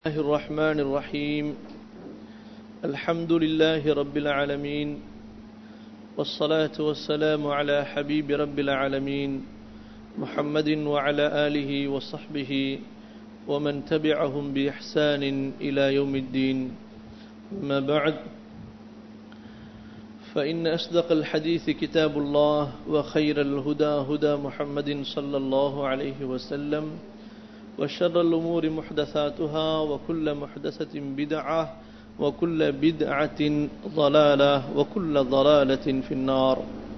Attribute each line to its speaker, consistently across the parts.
Speaker 1: الله الرحمن الرحيم الحمد لله رب العالمين والصلاة والسلام على حبيب رب العالمين محمد وعلى آله وصحبه ومن تبعهم بإحسان إلى يوم الدين ما بعد فإن أصدق الحديث كتاب الله وخير الهدى هدى محمد صلى الله عليه وسلم وشر الأمور محدثاتها وكل محدثة بدعة وكل بدعة ضلالة وكل ضلالة في النار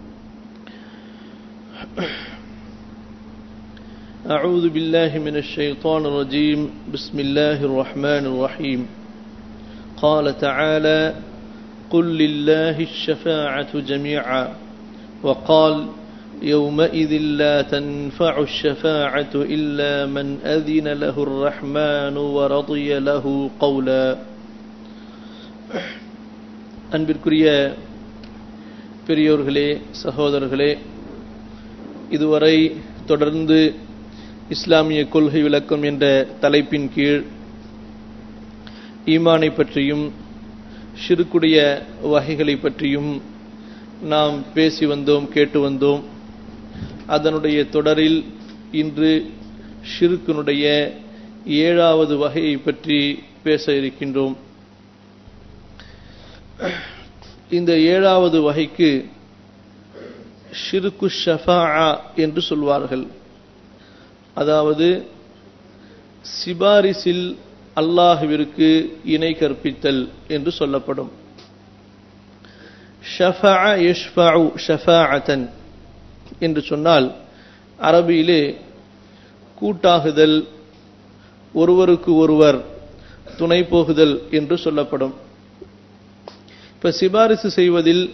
Speaker 1: أعوذ بالله من الشيطان الرجيم بسم الله الرحمن الرحيم قال تعالى قل لله الشفاعة جميعا وقال يومئذ لا تنفع الشفاعة إلا من أذن له الرحمن ورضي له قولا அன்பிற்குரிய பெரியோர்களே சகோதரர்களே இதுவரை தொடர்ந்து இஸ்லாமிய கொள்கை விளக்கம் என்ற தலைப்பின் கீழ் ஈமானை பற்றியும் ஷிருக்குடைய வகைகளை பற்றியும் நாம் பேசி வந்தோம் கேட்டு வந்தோம் அதனுடைய தொடரில் இன்று ஷிருக்கினுடைய ஏழாவது வகையை பற்றி பேச இருக்கின்றோம் இந்த ஏழாவது வகைக்கு ஷிருக்கு ஷஃபா என்று சொல்வார்கள் அதாவது சிபாரிசில் அல்லாஹுவிற்கு இணை கற்பித்தல் என்று சொல்லப்படும் ஷஃபா யஷ்ஃபஉ ஷஃபாஅத்தன் என்று சொன்னால் அரபியிலே கூட்டாகுதல் ஒருவருக்கு ஒருவர் துணை போகுதல் என்று சொல்லப்படும் இப்ப சிபாரிசு செய்வதில்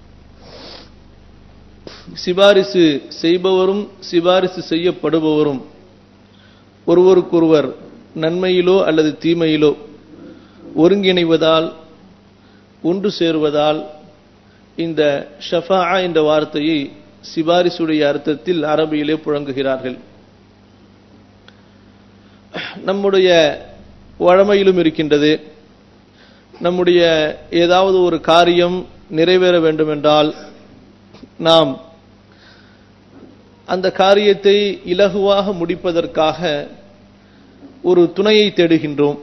Speaker 1: சிபாரிசு செய்பவரும் சிபாரிசு செய்யப்படுபவரும் ஒருவருக்கொருவர் நன்மையிலோ அல்லது தீமையிலோ ஒருங்கிணைவதால் ஒன்று சேருவதால் இந்த ஷஃபா என்ற வார்த்தையை சிபாரிசுடைய அர்த்தத்தில் அரபியிலே புழங்குகிறார்கள் நம்முடைய வழமையிலும் இருக்கின்றது நம்முடைய ஏதாவது ஒரு காரியம் நிறைவேற வேண்டுமென்றால் நாம் அந்த காரியத்தை இலகுவாக முடிப்பதற்காக ஒரு துணையை தேடுகின்றோம்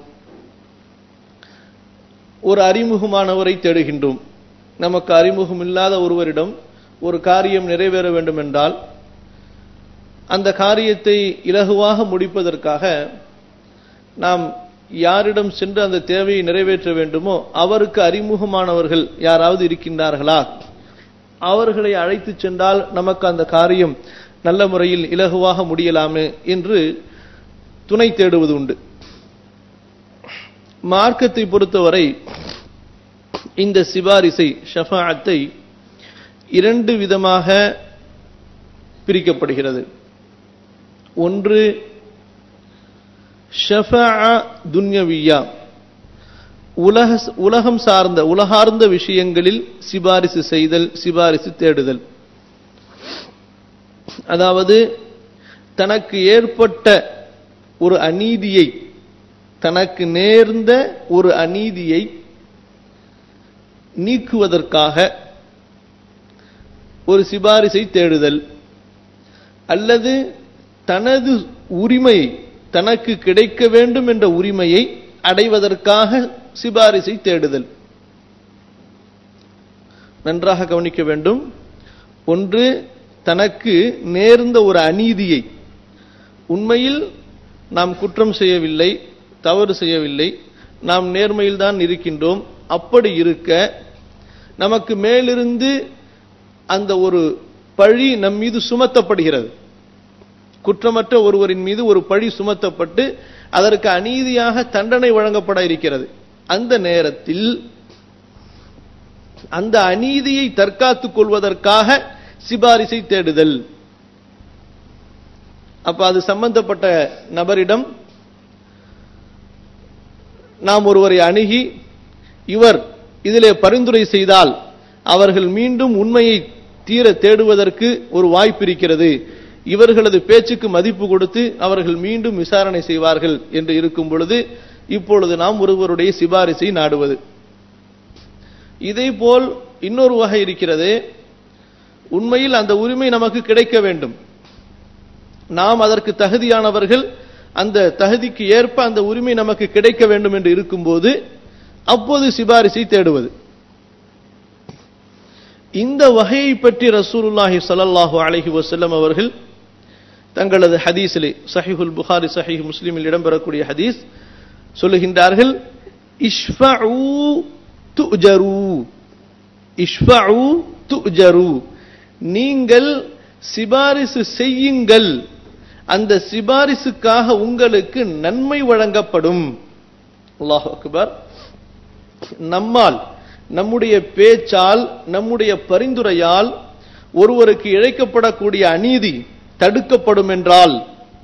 Speaker 1: ஒரு அறிமுகமானவரை தேடுகின்றோம் நமக்கு அறிமுகம் இல்லாத ஒருவரிடம் ஒரு காரியம் நிறைவேற வேண்டும் என்றால் அந்த காரியத்தை இலகுவாக முடிப்பதற்காக நாம் யாரிடம் சென்று அந்த தேவையை நிறைவேற்ற வேண்டுமோ அவருக்கு அறிமுகமானவர்கள் யாராவது இருக்கின்றார்களா அவர்களை அழைத்து சென்றால் நமக்கு அந்த காரியம் நல்ல முறையில் இலகுவாக முடியலாமே என்று துணை தேடுவது உண்டு மார்க்கத்தை பொறுத்தவரை இந்த சிபாரிசை ஷஃபாத்தை இரண்டு விதமாக பிரிக்கப்படுகிறது ஒன்று ஷஃபா துன்யவியா உலக உலகம் சார்ந்த உலகார்ந்த விஷயங்களில் சிபாரிசு செய்தல் சிபாரிசு தேடுதல் அதாவது தனக்கு ஏற்பட்ட ஒரு அநீதியை தனக்கு நேர்ந்த ஒரு அநீதியை நீக்குவதற்காக ஒரு சிபாரிசை தேடுதல் அல்லது தனது உரிமை தனக்கு கிடைக்க வேண்டும் என்ற உரிமையை அடைவதற்காக சிபாரிசை தேடுதல் நன்றாக கவனிக்க வேண்டும் ஒன்று தனக்கு நேர்ந்த ஒரு அநீதியை உண்மையில் நாம் குற்றம் செய்யவில்லை தவறு செய்யவில்லை நாம் நேர்மையில் தான் இருக்கின்றோம் அப்படி இருக்க நமக்கு மேலிருந்து அந்த ஒரு பழி நம் மீது சுமத்தப்படுகிறது குற்றமற்ற ஒருவரின் மீது ஒரு பழி சுமத்தப்பட்டு அதற்கு அநீதியாக தண்டனை வழங்கப்பட இருக்கிறது அந்த நேரத்தில் அந்த அநீதியை தற்காத்துக் கொள்வதற்காக சிபாரிசை தேடுதல் அப்ப அது சம்பந்தப்பட்ட நபரிடம் நாம் ஒருவரை அணுகி இவர் இதிலே பரிந்துரை செய்தால் அவர்கள் மீண்டும் உண்மையை தீர தேடுவதற்கு ஒரு வாய்ப்பு இருக்கிறது இவர்களது பேச்சுக்கு மதிப்பு கொடுத்து அவர்கள் மீண்டும் விசாரணை செய்வார்கள் என்று இருக்கும் பொழுது இப்பொழுது நாம் ஒருவருடைய சிபாரிசை நாடுவது இதே போல் இன்னொரு வகை இருக்கிறது உண்மையில் அந்த உரிமை நமக்கு கிடைக்க வேண்டும் நாம் அதற்கு தகுதியானவர்கள் அந்த தகுதிக்கு ஏற்ப அந்த உரிமை நமக்கு கிடைக்க வேண்டும் என்று இருக்கும்போது அப்போது சிபாரிசை தேடுவது இந்த வகையை பற்றி ரசூலுல்லாஹி ஸல்லல்லாஹு அலைஹி வஸல்லம் அவர்கள் தங்களது ஹதீஸிலே சஹீஹுல் புகாரி சஹீஹ் முஸ்லிமில் இடம்பெறக்கூடிய ஹதீஸ் சொல்லுகின்றார்கள் இஷ்ஃபஉ துஜரு இஷ்ஃபஉ துஜரு நீங்கள் சிபாரிசு செய்யுங்கள் அந்த சிபாரிசுக்காக உங்களுக்கு நன்மை வழங்கப்படும் அல்லாஹ் அக்பர் நம்மால் நம்முடைய பேச்சால் நம்முடைய பரிந்துரையால் ஒருவருக்கு இழைக்கப்படக்கூடிய அநீதி தடுக்கப்படும் என்றால்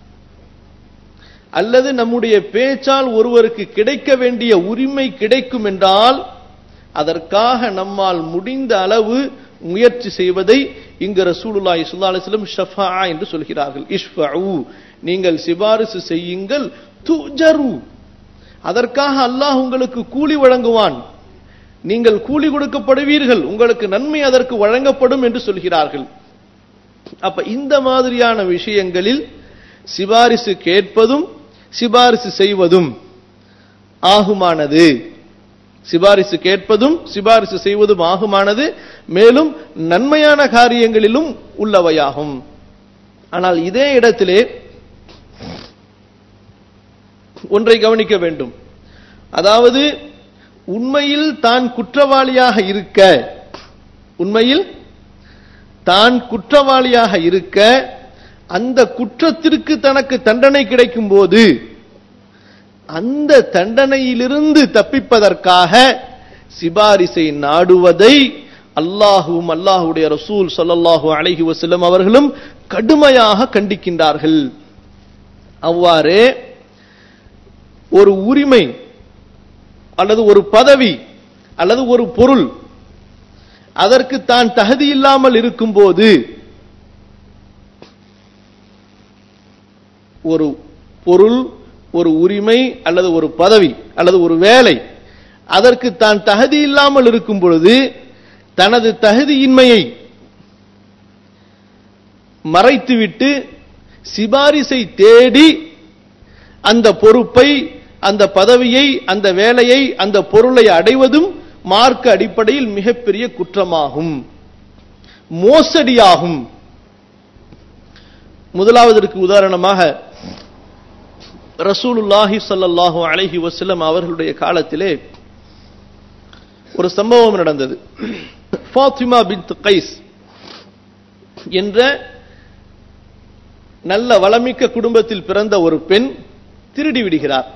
Speaker 1: அல்லது நம்முடைய பேச்சால் ஒருவருக்கு கிடைக்க வேண்டிய உரிமை கிடைக்கும் என்றால் அதற்காக நம்மால் முடிந்த அளவு முயற்சி செய்வதை இங்கு ரசூலுல்லாஹி ஸல்லல்லாஹு அலைஹி வஸல்லம் ஷஃபா என்று சொல்கிறார்கள் இஷ்ஃபஉ நீங்கள் சிபாரிசு செய்யுங்கள் துஜரு அதற்காக அல்லாஹ் உங்களுக்கு கூலி வழங்குவான் நீங்கள் கூலி கொடுக்கப்படுவீர்கள் உங்களுக்கு நன்மை அதற்கு வழங்கப்படும் என்று சொல்கிறார்கள் அப்ப இந்த மாதிரியான விஷயங்களில் சிபாரிசு கேட்பதும் சிபாரிசு செய்வதும் ஆகுமானது சிபாரிசு கேட்பதும் சிபாரிசு செய்வதும் ஆகுமானது மேலும் நன்மையான காரியங்களிலும் உள்ளவையாகும் ஆனால் இதே இடத்திலே ஒன்றை கவனிக்க வேண்டும் அதாவது உண்மையில் தான் குற்றவாளியாக இருக்க உண்மையில் தான் குற்றவாளியாக இருக்க அந்த குற்றத்திற்கு தனக்கு தண்டனை கிடைக்கும் போது அந்த தண்டனையிலிருந்து தப்பிப்பதற்காக சிபாரிசை நாடுவதை அல்லாஹுவும் அல்லாஹுடைய ரசூல் சொல்லல்லாஹு அலைஹி வஸல்லம் அவர்களும் கடுமையாக கண்டிக்கின்றார்கள் அவ்வாறே ஒரு உரிமை அல்லது ஒரு பதவி அல்லது ஒரு பொருள் அதற்கு தான் தகுதி இல்லாமல் இருக்கும்போது ஒரு பொருள் ஒரு உரிமை அல்லது ஒரு பதவி அல்லது ஒரு வேலை அதற்கு தான் தகுதி இல்லாமல் இருக்கும் பொழுது தனது தகுதியின்மையை மறைத்துவிட்டு சிபாரிசை தேடி அந்த பொறுப்பை அந்த பதவியை அந்த வேலையை அந்த பொருளை அடைவதும் மார்க்க அடிப்படையில் மிகப்பெரிய குற்றமாகும் மோசடியாகும் முதலாவதற்கு உதாரணமாக ரசூலுல்லாஹி ஸல்லல்லாஹு அலைஹி வஸல்லம் அவர்களுடைய காலத்திலே ஒரு சம்பவம் நடந்தது ஃபாத்திமா பின்த் கைஸ் என்ற நல்ல வளமிக்க குடும்பத்தில் பிறந்த ஒரு பெண் திருடி விடுகிறார்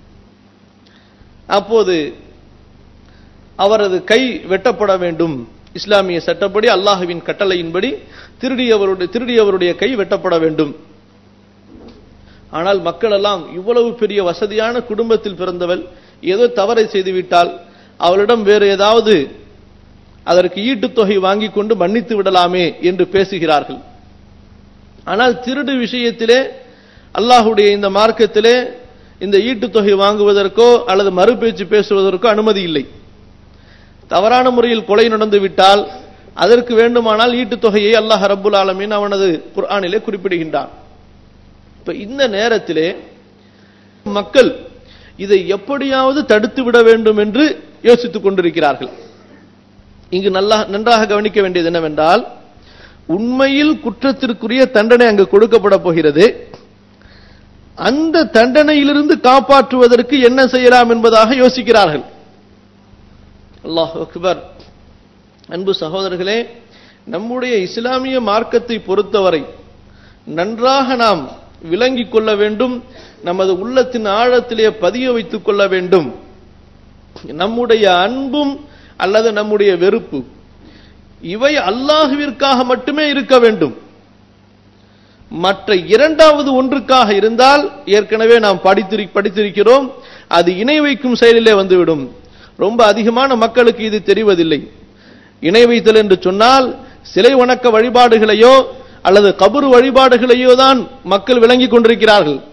Speaker 1: அப்போது அவரது கை வெட்டப்பட வேண்டும் இஸ்லாமிய சட்டப்படி அல்லாஹுவின் கட்டளையின்படி திருடியவருடைய திருடியவருடைய கை வெட்டப்பட வேண்டும் ஆனால் மக்கள் எல்லாம் இவ்வளவு பெரிய வசதியான குடும்பத்தில் பிறந்தவள் ஏதோ தவறை செய்துவிட்டால் அவளிடம் வேறு ஏதாவது அதற்கு ஈட்டுத் தொகை வாங்கி கொண்டு மன்னித்து விடலாமே என்று பேசுகிறார்கள் ஆனால் திருடு விஷயத்திலே அல்லாஹுடைய இந்த மார்க்கத்திலே இந்த ஈட்டுத் தொகை வாங்குவதற்கோ அல்லது மறுபேச்சு பேசுவதற்கோ அனுமதி இல்லை தவறான முறையில் கொலை நடந்து விட்டால் அதற்கு வேண்டுமானால் ஈட்டுத் தொகையை அல்லாஹ் ரப்புல் ஆலமீன் அவனது குர்ஆனிலே குறிப்பிடுகின்றான் இப்ப இந்த நேரத்திலே மக்கள் இதை எப்படியாவது தடுத்து விட வேண்டும் என்று யோசித்துக் கொண்டிருக்கிறார்கள் இங்கு நல்லா நன்றாக கவனிக்க வேண்டியது என்னவென்றால் உண்மையில் குற்றத்திற்குரிய தண்டனை அங்கு கொடுக்கப்பட போகிறது அந்த தண்டனையிலிருந்து காப்பாற்றுவதற்கு என்ன செய்யலாம் என்பதாக யோசிக்கிறார்கள் அல்லாஹ் அக்பர் அன்பு சகோதரர்களே நம்முடைய இஸ்லாமிய மார்க்கத்தை பொறுத்தவரை நன்றாக நாம் விளங்கிக் கொள்ள வேண்டும் நமது உள்ளத்தின் ஆழத்திலே பதிய வைத்துக் கொள்ள வேண்டும் நம்முடைய அன்பும் அல்லது நம்முடைய வெறுப்பு இவை அல்லாஹுவிற்காக மட்டுமே இருக்க வேண்டும் மற்ற இரண்டாவது ஒன்றுக்காக இருந்தால் ஏற்கனவே நாம் படித்திரு படித்திருக்கிறோம் அது இணை வைக்கும் செயலிலே வந்துவிடும் ரொம்ப அதிகமான மக்களுக்கு இது தெரிவதில்லை இணை வைத்தல் என்று சொன்னால் சிலை வணக்க வழிபாடுகளையோ அல்லது கபரு வழிபாடுகளையோ தான் மக்கள் விளங்கிக் கொண்டிருக்கிறார்கள்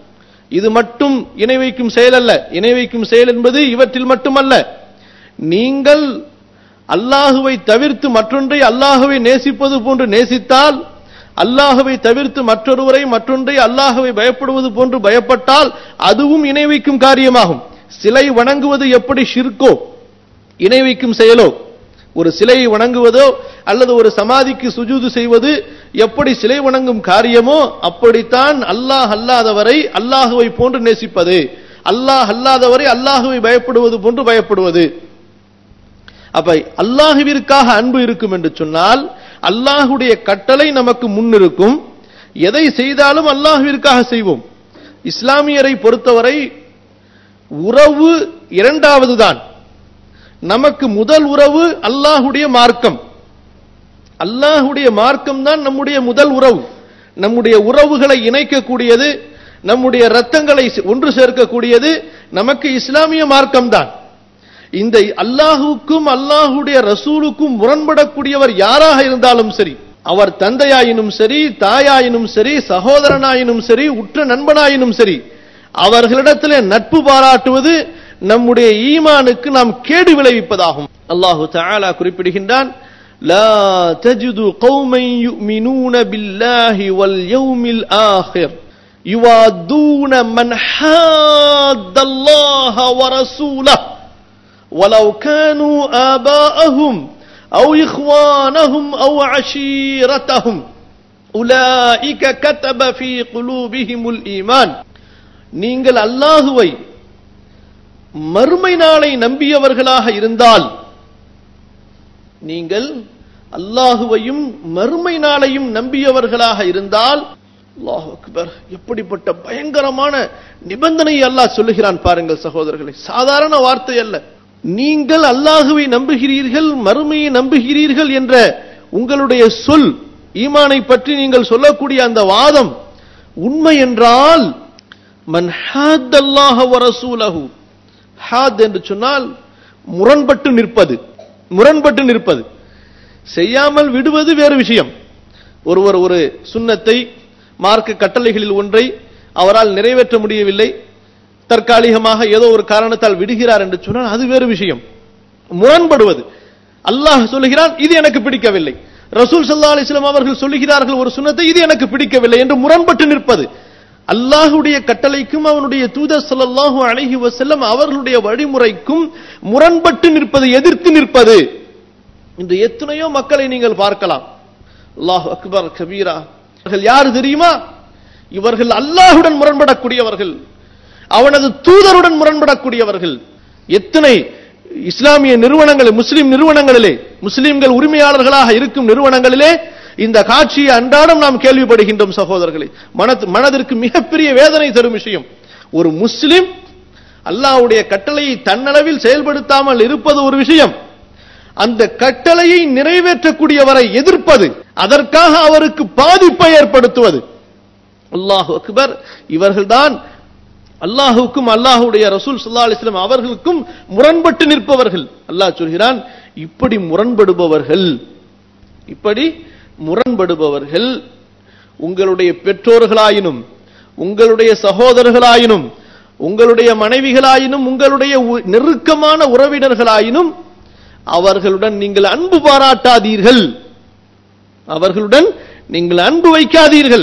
Speaker 1: இது மட்டும் இணை வைக்கும் செயல் அல்ல இணை வைக்கும் செயல் என்பது இவற்றில் மட்டுமல்ல நீங்கள் அல்லாஹுவை தவிர்த்து மற்றொன்றை அல்லாஹுவை நேசிப்பது போன்று நேசித்தால் அல்லாஹுவை தவிர்த்து மற்றொருவரை மற்றொன்றை அல்லாஹுவை பயப்படுவது போன்று பயப்பட்டால் அதுவும் இணை வைக்கும் காரியமாகும் சிலை வணங்குவது எப்படி ஷிர்கோ இணை வைக்கும் செயலோ ஒரு சிலையை வணங்குவதோ அல்லது ஒரு சமாதிக்கு சுஜூது செய்வது எப்படி சிலை வணங்கும் காரியமோ அப்படித்தான் அல்லாஹ் அல்லாதவரை அல்லாஹுவை போன்று நேசிப்பது அல்லாஹ் அல்லாதவரை அல்லாஹுவை பயப்படுவது போன்று பயப்படுவது அப்ப அல்லாஹுவிற்காக அன்பு இருக்கும் என்று சொன்னால் அல்லாஹுடைய கட்டளை நமக்கு முன்னிருக்கும் எதை செய்தாலும் அல்லாஹுவிற்காக செய்வோம் இஸ்லாமியரை பொறுத்தவரை உறவு இரண்டாவது தான் நமக்கு முதல் உறவு அல்லாஹுடைய மார்க்கம் அல்லாஹுடைய மார்க்கம் தான் நம்முடைய முதல் உறவு நம்முடைய உறவுகளை இணைக்கக்கூடியது நம்முடைய ரத்தங்களை ஒன்று சேர்க்கக்கூடியது நமக்கு இஸ்லாமிய மார்க்கம் தான் இந்த அல்லாஹுக்கும் அல்லாஹுடைய ரசூலுக்கும் முரண்படக்கூடியவர் யாராக இருந்தாலும் சரி அவர் தந்தையாயினும் சரி தாயாயினும் சரி சகோதரனாயினும் சரி உற்ற நண்பனாயினும் சரி அவர்களிடத்தில் நட்பு பாராட்டுவது நம்முடைய ஈமானுக்கு நாம் கேடு விளைவிப்பதாகும் அல்லாஹு தஆலா குறிப்பிடுகின்றான் لا تجد قوما يؤمنون بالله واليوم الآخر يوادون من حاد الله ورسوله ولو كانوا آباءهم أو إخوانهم أو عشيرتهم أولئك كتب في قلوبهم الإيمان நீங்கள் அல்லாஹுவை மறுமை நாளை நம்பியவர்களாக இருந்தால் நீங்கள் அல்லாஹுவையும் மறுமை நாளையும் நம்பியவர்களாக இருந்தால் அல்லாஹ் அக்பர் எப்படிப்பட்ட பயங்கரமான நிபந்தனை அல்லாஹ் சொல்லுகிறான் பாருங்கள் சகோதரர்களை சாதாரண வார்த்தை அல்ல நீங்கள் அல்லாஹுவை நம்புகிறீர்கள் மறுமையை நம்புகிறீர்கள் என்ற உங்களுடைய சொல் ஈமானை பற்றி நீங்கள் சொல்லக்கூடிய அந்த வாதம் உண்மை என்றால் மன் ஹாத் அல்லாஹ வரசூலஹு ஹாத் என்று சொன்னால் முரண்பட்டு நிற்பது முரண்பட்டு நிற்பது செய்யாமல் விடுவது வேறு விஷயம் ஒருவர் ஒரு சுண்ணத்தை மார்க்க கட்டளைகளில் ஒன்றை அவரால் நிறைவேற்ற முடியவில்லை தற்காலிகமாக ஏதோ ஒரு காரணத்தால் விடுகிறார் என்று சொன்னால் அது வேறு விஷயம் முரண்படுவது அல்லாஹ் சொல்லுகிறான் இது எனக்கு பிடிக்கவில்லை ரசூல் சல்லா அலிஸ்லாம் அவர்கள் சொல்லுகிறார்கள் ஒரு சுண்ணத்தை இது எனக்கு பிடிக்கவில்லை என்று முரண்பட்டு நிற்பது அல்லாஹுடைய கட்டளைக்கும் அவனுடைய தூதர் ஸல்லல்லாஹு அலைஹி வஸல்லம் அவர்களுடைய வழிமுறைக்கும் முரண்பட்டு நிற்பது எதிர்த்து நிற்பது இன்று எத்தனையோ மக்களை நீங்கள் பார்க்கலாம் அல்லாஹ் அக்பர் கபீரா இவர்கள் யார் தெரியுமா இவர்கள் அல்லாஹுடன் முரண்படக்கூடியவர்கள் அவனது தூதருடன் முரண்படக்கூடியவர்கள் எத்தனை இஸ்லாமிய நிறுவனங்கள் முஸ்லிம் நிறுவனங்களிலே முஸ்லிம்கள் உரிமையாளர்களாக இருக்கும் நிறுவனங்களிலே இந்த காட்சியை அன்றாடம் நாம் கேள்விப்படுகின்றோம் சகோதரர்களே மனது மனதிற்கு மிகப்பெரிய வேதனை தரும் விஷயம் ஒரு முஸ்லிம் அல்லாஹ்வுடைய கட்டளையை தன்னளவில் செயல்படுத்தாமல் இருப்பது ஒரு விஷயம் அந்த கட்டளையை நிறைவேற்றக்கூடியவரை எதிர்ப்பது அதற்காக அவருக்கு பாதிப்பை ஏற்படுத்துவது அல்லாஹு அக்பர் இவர்கள்தான் அல்லாஹுக்கும் அல்லாஹுடைய ரசூல் சல்லா அலிஸ்லாம் அவர்களுக்கும் முரண்பட்டு நிற்பவர்கள் அல்லாஹ் சொல்கிறான் இப்படி முரண்படுபவர்கள் இப்படி முரண்படுபவர்கள் உங்களுடைய பெற்றோர்களாயினும் உங்களுடைய சகோதரர்களாயினும் உங்களுடைய மனைவிகளாயினும் உங்களுடைய உ- நெருக்கமான உறவினர்களாயினும் அவர்களுடன் நீங்கள் அன்பு பாராட்டாதீர்கள் அவர்களுடன் நீங்கள் அன்பு வைக்காதீர்கள்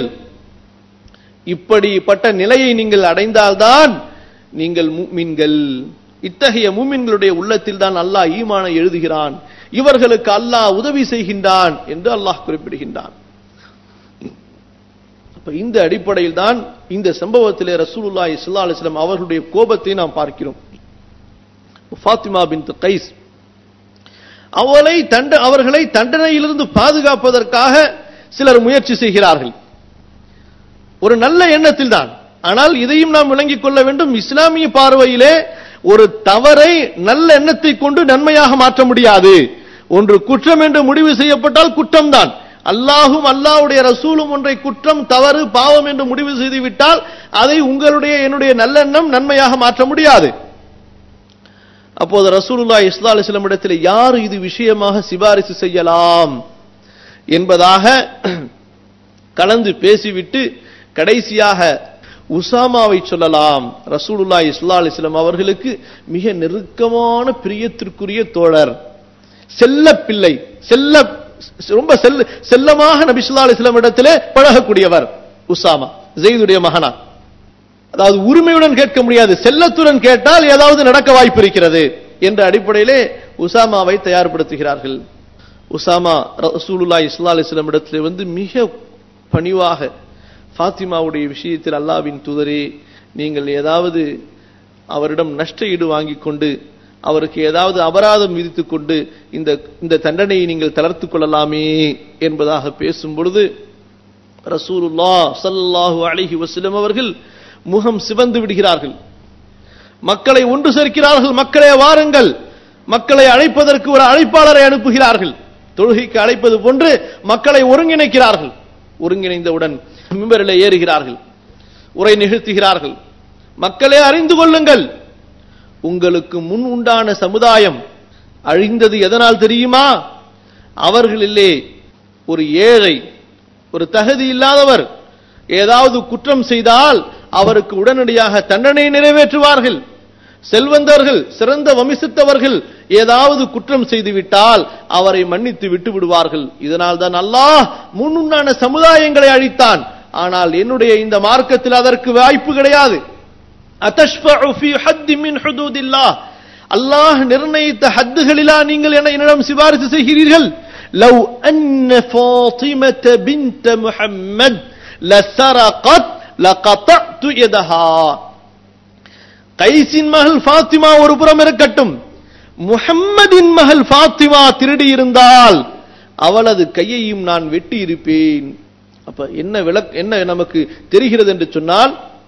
Speaker 1: இப்படிப்பட்ட நிலையை நீங்கள் அடைந்தால்தான் நீங்கள் மூமின்கள் இத்தகைய மூமின்களுடைய உள்ளத்தில் தான் அல்லாஹ் ஈமானை எழுதுகிறான் இவர்களுக்கு அல்லாஹ் உதவி செய்கின்றான் என்று அல்லாஹ் குறிப்பிடுகின்றான் அப்ப இந்த அடிப்படையில் தான் இந்த சம்பவத்திலே ரசூலுல்லாஹி ஸல்லல்லாஹு அலைஹி வஸல்லம் அவர்களுடைய கோபத்தை நாம் பார்க்கிறோம் ஃபாத்திமா பின் கைஸ் அவளை தண்ட அவர்களை தண்டனையிலிருந்து பாதுகாப்பதற்காக சிலர் முயற்சி செய்கிறார்கள் ஒரு நல்ல எண்ணத்தில் தான் ஆனால் இதையும் நாம் விளங்கிக் கொள்ள வேண்டும் இஸ்லாமிய பார்வையிலே ஒரு தவறை நல்ல எண்ணத்தை கொண்டு நன்மையாக மாற்ற முடியாது ஒன்று குற்றம் என்று முடிவு செய்யப்பட்டால் குற்றம்தான் அல்லாஹும் அல்லாஹ்வுடைய ரசூலும் ஒன்றை குற்றம் தவறு பாவம் என்று முடிவு செய்து விட்டால் அதை உங்களுடைய என்னுடைய நல்லெண்ணம் நன்மையாக மாற்ற முடியாது அப்போது ரசூலுல்லாஹி ஸல்லல்லாஹு அலைஹி வஸல்லம் இடத்தில் யார் இது விஷயமாக சிபாரிசு செய்யலாம் என்பதாக கலந்து பேசிவிட்டு கடைசியாக உசாமாவை சொல்லலாம் ரசூலுல்லா இஸ்லா அலிஸ்லாம் அவர்களுக்கு மிக நெருக்கமான பிரியத்திற்குரிய தோழர் செல்ல பிள்ளை செல்ல ரொம்ப செல்ல செல்லமாக நபி ஸல்லல்லாஹு அலைஹி வஸல்லம் இடத்திலே பழகக்கூடியவர் உசாமா ஜெயிதுடைய மகனா அதாவது உரிமையுடன் கேட்க முடியாது செல்லத்துடன் கேட்டால் ஏதாவது நடக்க வாய்ப்பு இருக்கிறது என்ற அடிப்படையிலே உசாமாவை தயார்படுத்துகிறார்கள் உசாமா ரசூலுல்லாஹி ஸல்லல்லாஹு அலைஹி வஸல்லம் இடத்திலே வந்து மிக பணிவாக ஃபாத்திமாவுடைய விஷயத்தில் அல்லாவின் தூதரே நீங்கள் ஏதாவது அவரிடம் நஷ்ட ஈடு வாங்கிக் கொண்டு அவருக்கு ஏதாவது அபராதம் விதித்துக் கொண்டு இந்த இந்த தண்டனையை நீங்கள் தளர்த்துக் கொள்ளலாமே என்பதாக பேசும் பொழுது ரசூலுல்லா ஸல்லல்லாஹு அலைஹி வஸல்லம் அவர்கள் முகம் சிவந்து விடுகிறார்கள் மக்களை ஒன்று சேர்க்கிறார்கள் மக்களே வாருங்கள் மக்களை அழைப்பதற்கு ஒரு அழைப்பாளரை அனுப்புகிறார்கள் தொழுகைக்கு அழைப்பது போன்று மக்களை ஒருங்கிணைக்கிறார்கள் ஒருங்கிணைந்தவுடன் மிம்பரில் ஏறுகிறார்கள் உரை நிகழ்த்துகிறார்கள் மக்களே அறிந்து கொள்ளுங்கள் உங்களுக்கு முன் உண்டான சமுதாயம் அழிந்தது எதனால் தெரியுமா அவர்களிலே ஒரு ஏழை ஒரு தகுதி இல்லாதவர் ஏதாவது குற்றம் செய்தால் அவருக்கு உடனடியாக தண்டனை நிறைவேற்றுவார்கள் செல்வந்தர்கள் சிறந்த வம்சத்தவர்கள் ஏதாவது குற்றம் செய்துவிட்டால் அவரை மன்னித்து விட்டு விடுவார்கள் இதனால் தான் அல்லாஹ் முன்னுண்டான சமுதாயங்களை அழித்தான் ஆனால் என்னுடைய இந்த மார்க்கத்தில் அதற்கு வாய்ப்பு கிடையாது அத்தஷ்ஃபஉ ஃபீ ஹத்தி மின் ஹுதூதில்லாஹ் அல்லாஹ் நிர்ணயித்த ஹத்துகளிலா நீங்கள் என்ன என்னிடம் சிபாரிசு செய்கிறீர்கள் லவ் அன்ன ஃபாத்திமத பின்த முஹம்மத் லசரகத் லகதஅது யதஹா கைசின் மகள் ஃபாத்திமா ஒரு புறம் இருக்கட்டும் முஹம்மதின் மகள் ஃபாத்திமா திருடி இருந்தால் அவளது கையையும் நான் வெட்டி இருப்பேன் அப்ப என்ன விளக் என்ன நமக்கு தெரிகிறது என்று சொன்னால்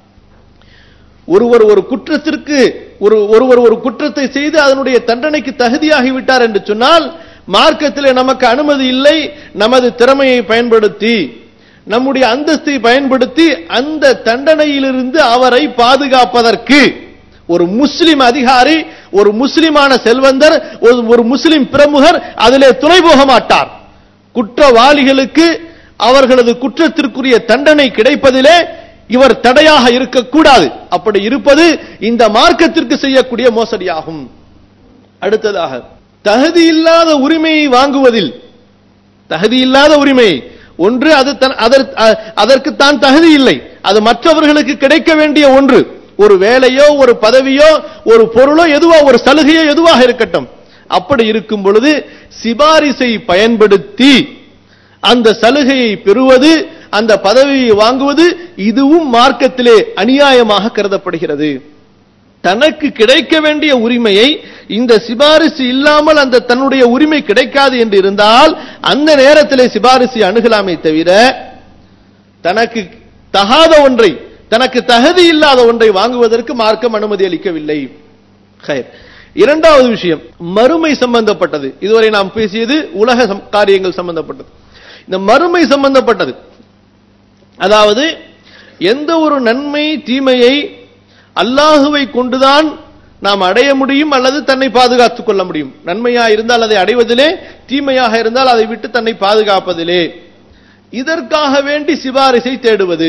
Speaker 1: ஒருவர் ஒரு குற்றத்திற்கு ஒரு ஒருவர் ஒரு குற்றத்தை செய்து அதனுடைய தண்டனைக்கு தகுதியாகி விட்டார் என்று சொன்னால் மார்க்கத்திலே நமக்கு அனுமதி இல்லை நமது திறமையை பயன்படுத்தி நம்முடைய அந்தஸ்தை பயன்படுத்தி அந்த தண்டனையிலிருந்து அவரை பாதுகாப்பதற்கு ஒரு முஸ்லிம் அதிகாரி ஒரு முஸ்லிமான செல்வந்தர் ஒரு ஒரு முஸ்லிம் பிரமுகர் அதிலே துணை போக மாட்டார் குற்றவாளிகளுக்கு அவர்களது குற்றத்திற்குரிய தண்டனை கிடைப்பதிலே இவர் தடையாக இருக்கக்கூடாது அப்படி இருப்பது இந்த மார்க்கத்திற்கு செய்யக்கூடிய மோசடியாகும் அடுத்ததாக தகுதி இல்லாத உரிமையை வாங்குவதில் தகுதி இல்லாத உரிமை ஒன்று அது தன்- அதற்- அ- அதற்கு தான் தகுதி இல்லை அது மற்றவர்களுக்கு கிடைக்க வேண்டிய ஒன்று ஒரு வேலையோ ஒரு பதவியோ ஒரு பொருளோ எதுவோ ஒரு சலுகையோ எதுவாக இருக்கட்டும் அப்படி இருக்கும் பொழுது சிபாரிசை பயன்படுத்தி அந்த சலுகையை பெறுவது அந்த பதவியை வாங்குவது இதுவும் மார்க்கத்திலே அநியாயமாக கருதப்படுகிறது தனக்கு கிடைக்க வேண்டிய உரிமையை இந்த சிபாரிசு இல்லாமல் அந்த தன்னுடைய உரிமை கிடைக்காது என்று இருந்தால் அந்த நேரத்திலே சிபாரிசை அணுகலாமே தவிர தனக்கு தகாத ஒன்றை தனக்கு தகுதி இல்லாத ஒன்றை வாங்குவதற்கு மார்க்கம் அனுமதி அளிக்கவில்லை ஹைர். இரண்டாவது விஷயம் மறுமை சம்பந்தப்பட்டது இதுவரை நாம் பேசியது உலக சம்- காரியங்கள் சம்பந்தப்பட்டது இந்த மறுமை சம்பந்தப்பட்டது அதாவது எந்த ஒரு நன்மை தீமையை அல்லாஹுவை கொண்டுதான் நாம் அடைய முடியும் அல்லது தன்னை பாதுகாத்துக் கொள்ள முடியும் நன்மையா இருந்தால் அதை அடைவதிலே தீமையாக இருந்தால் அதை விட்டு தன்னை பாதுகாப்பதிலே இதற்காக வேண்டி சிபாரிசை தேடுவது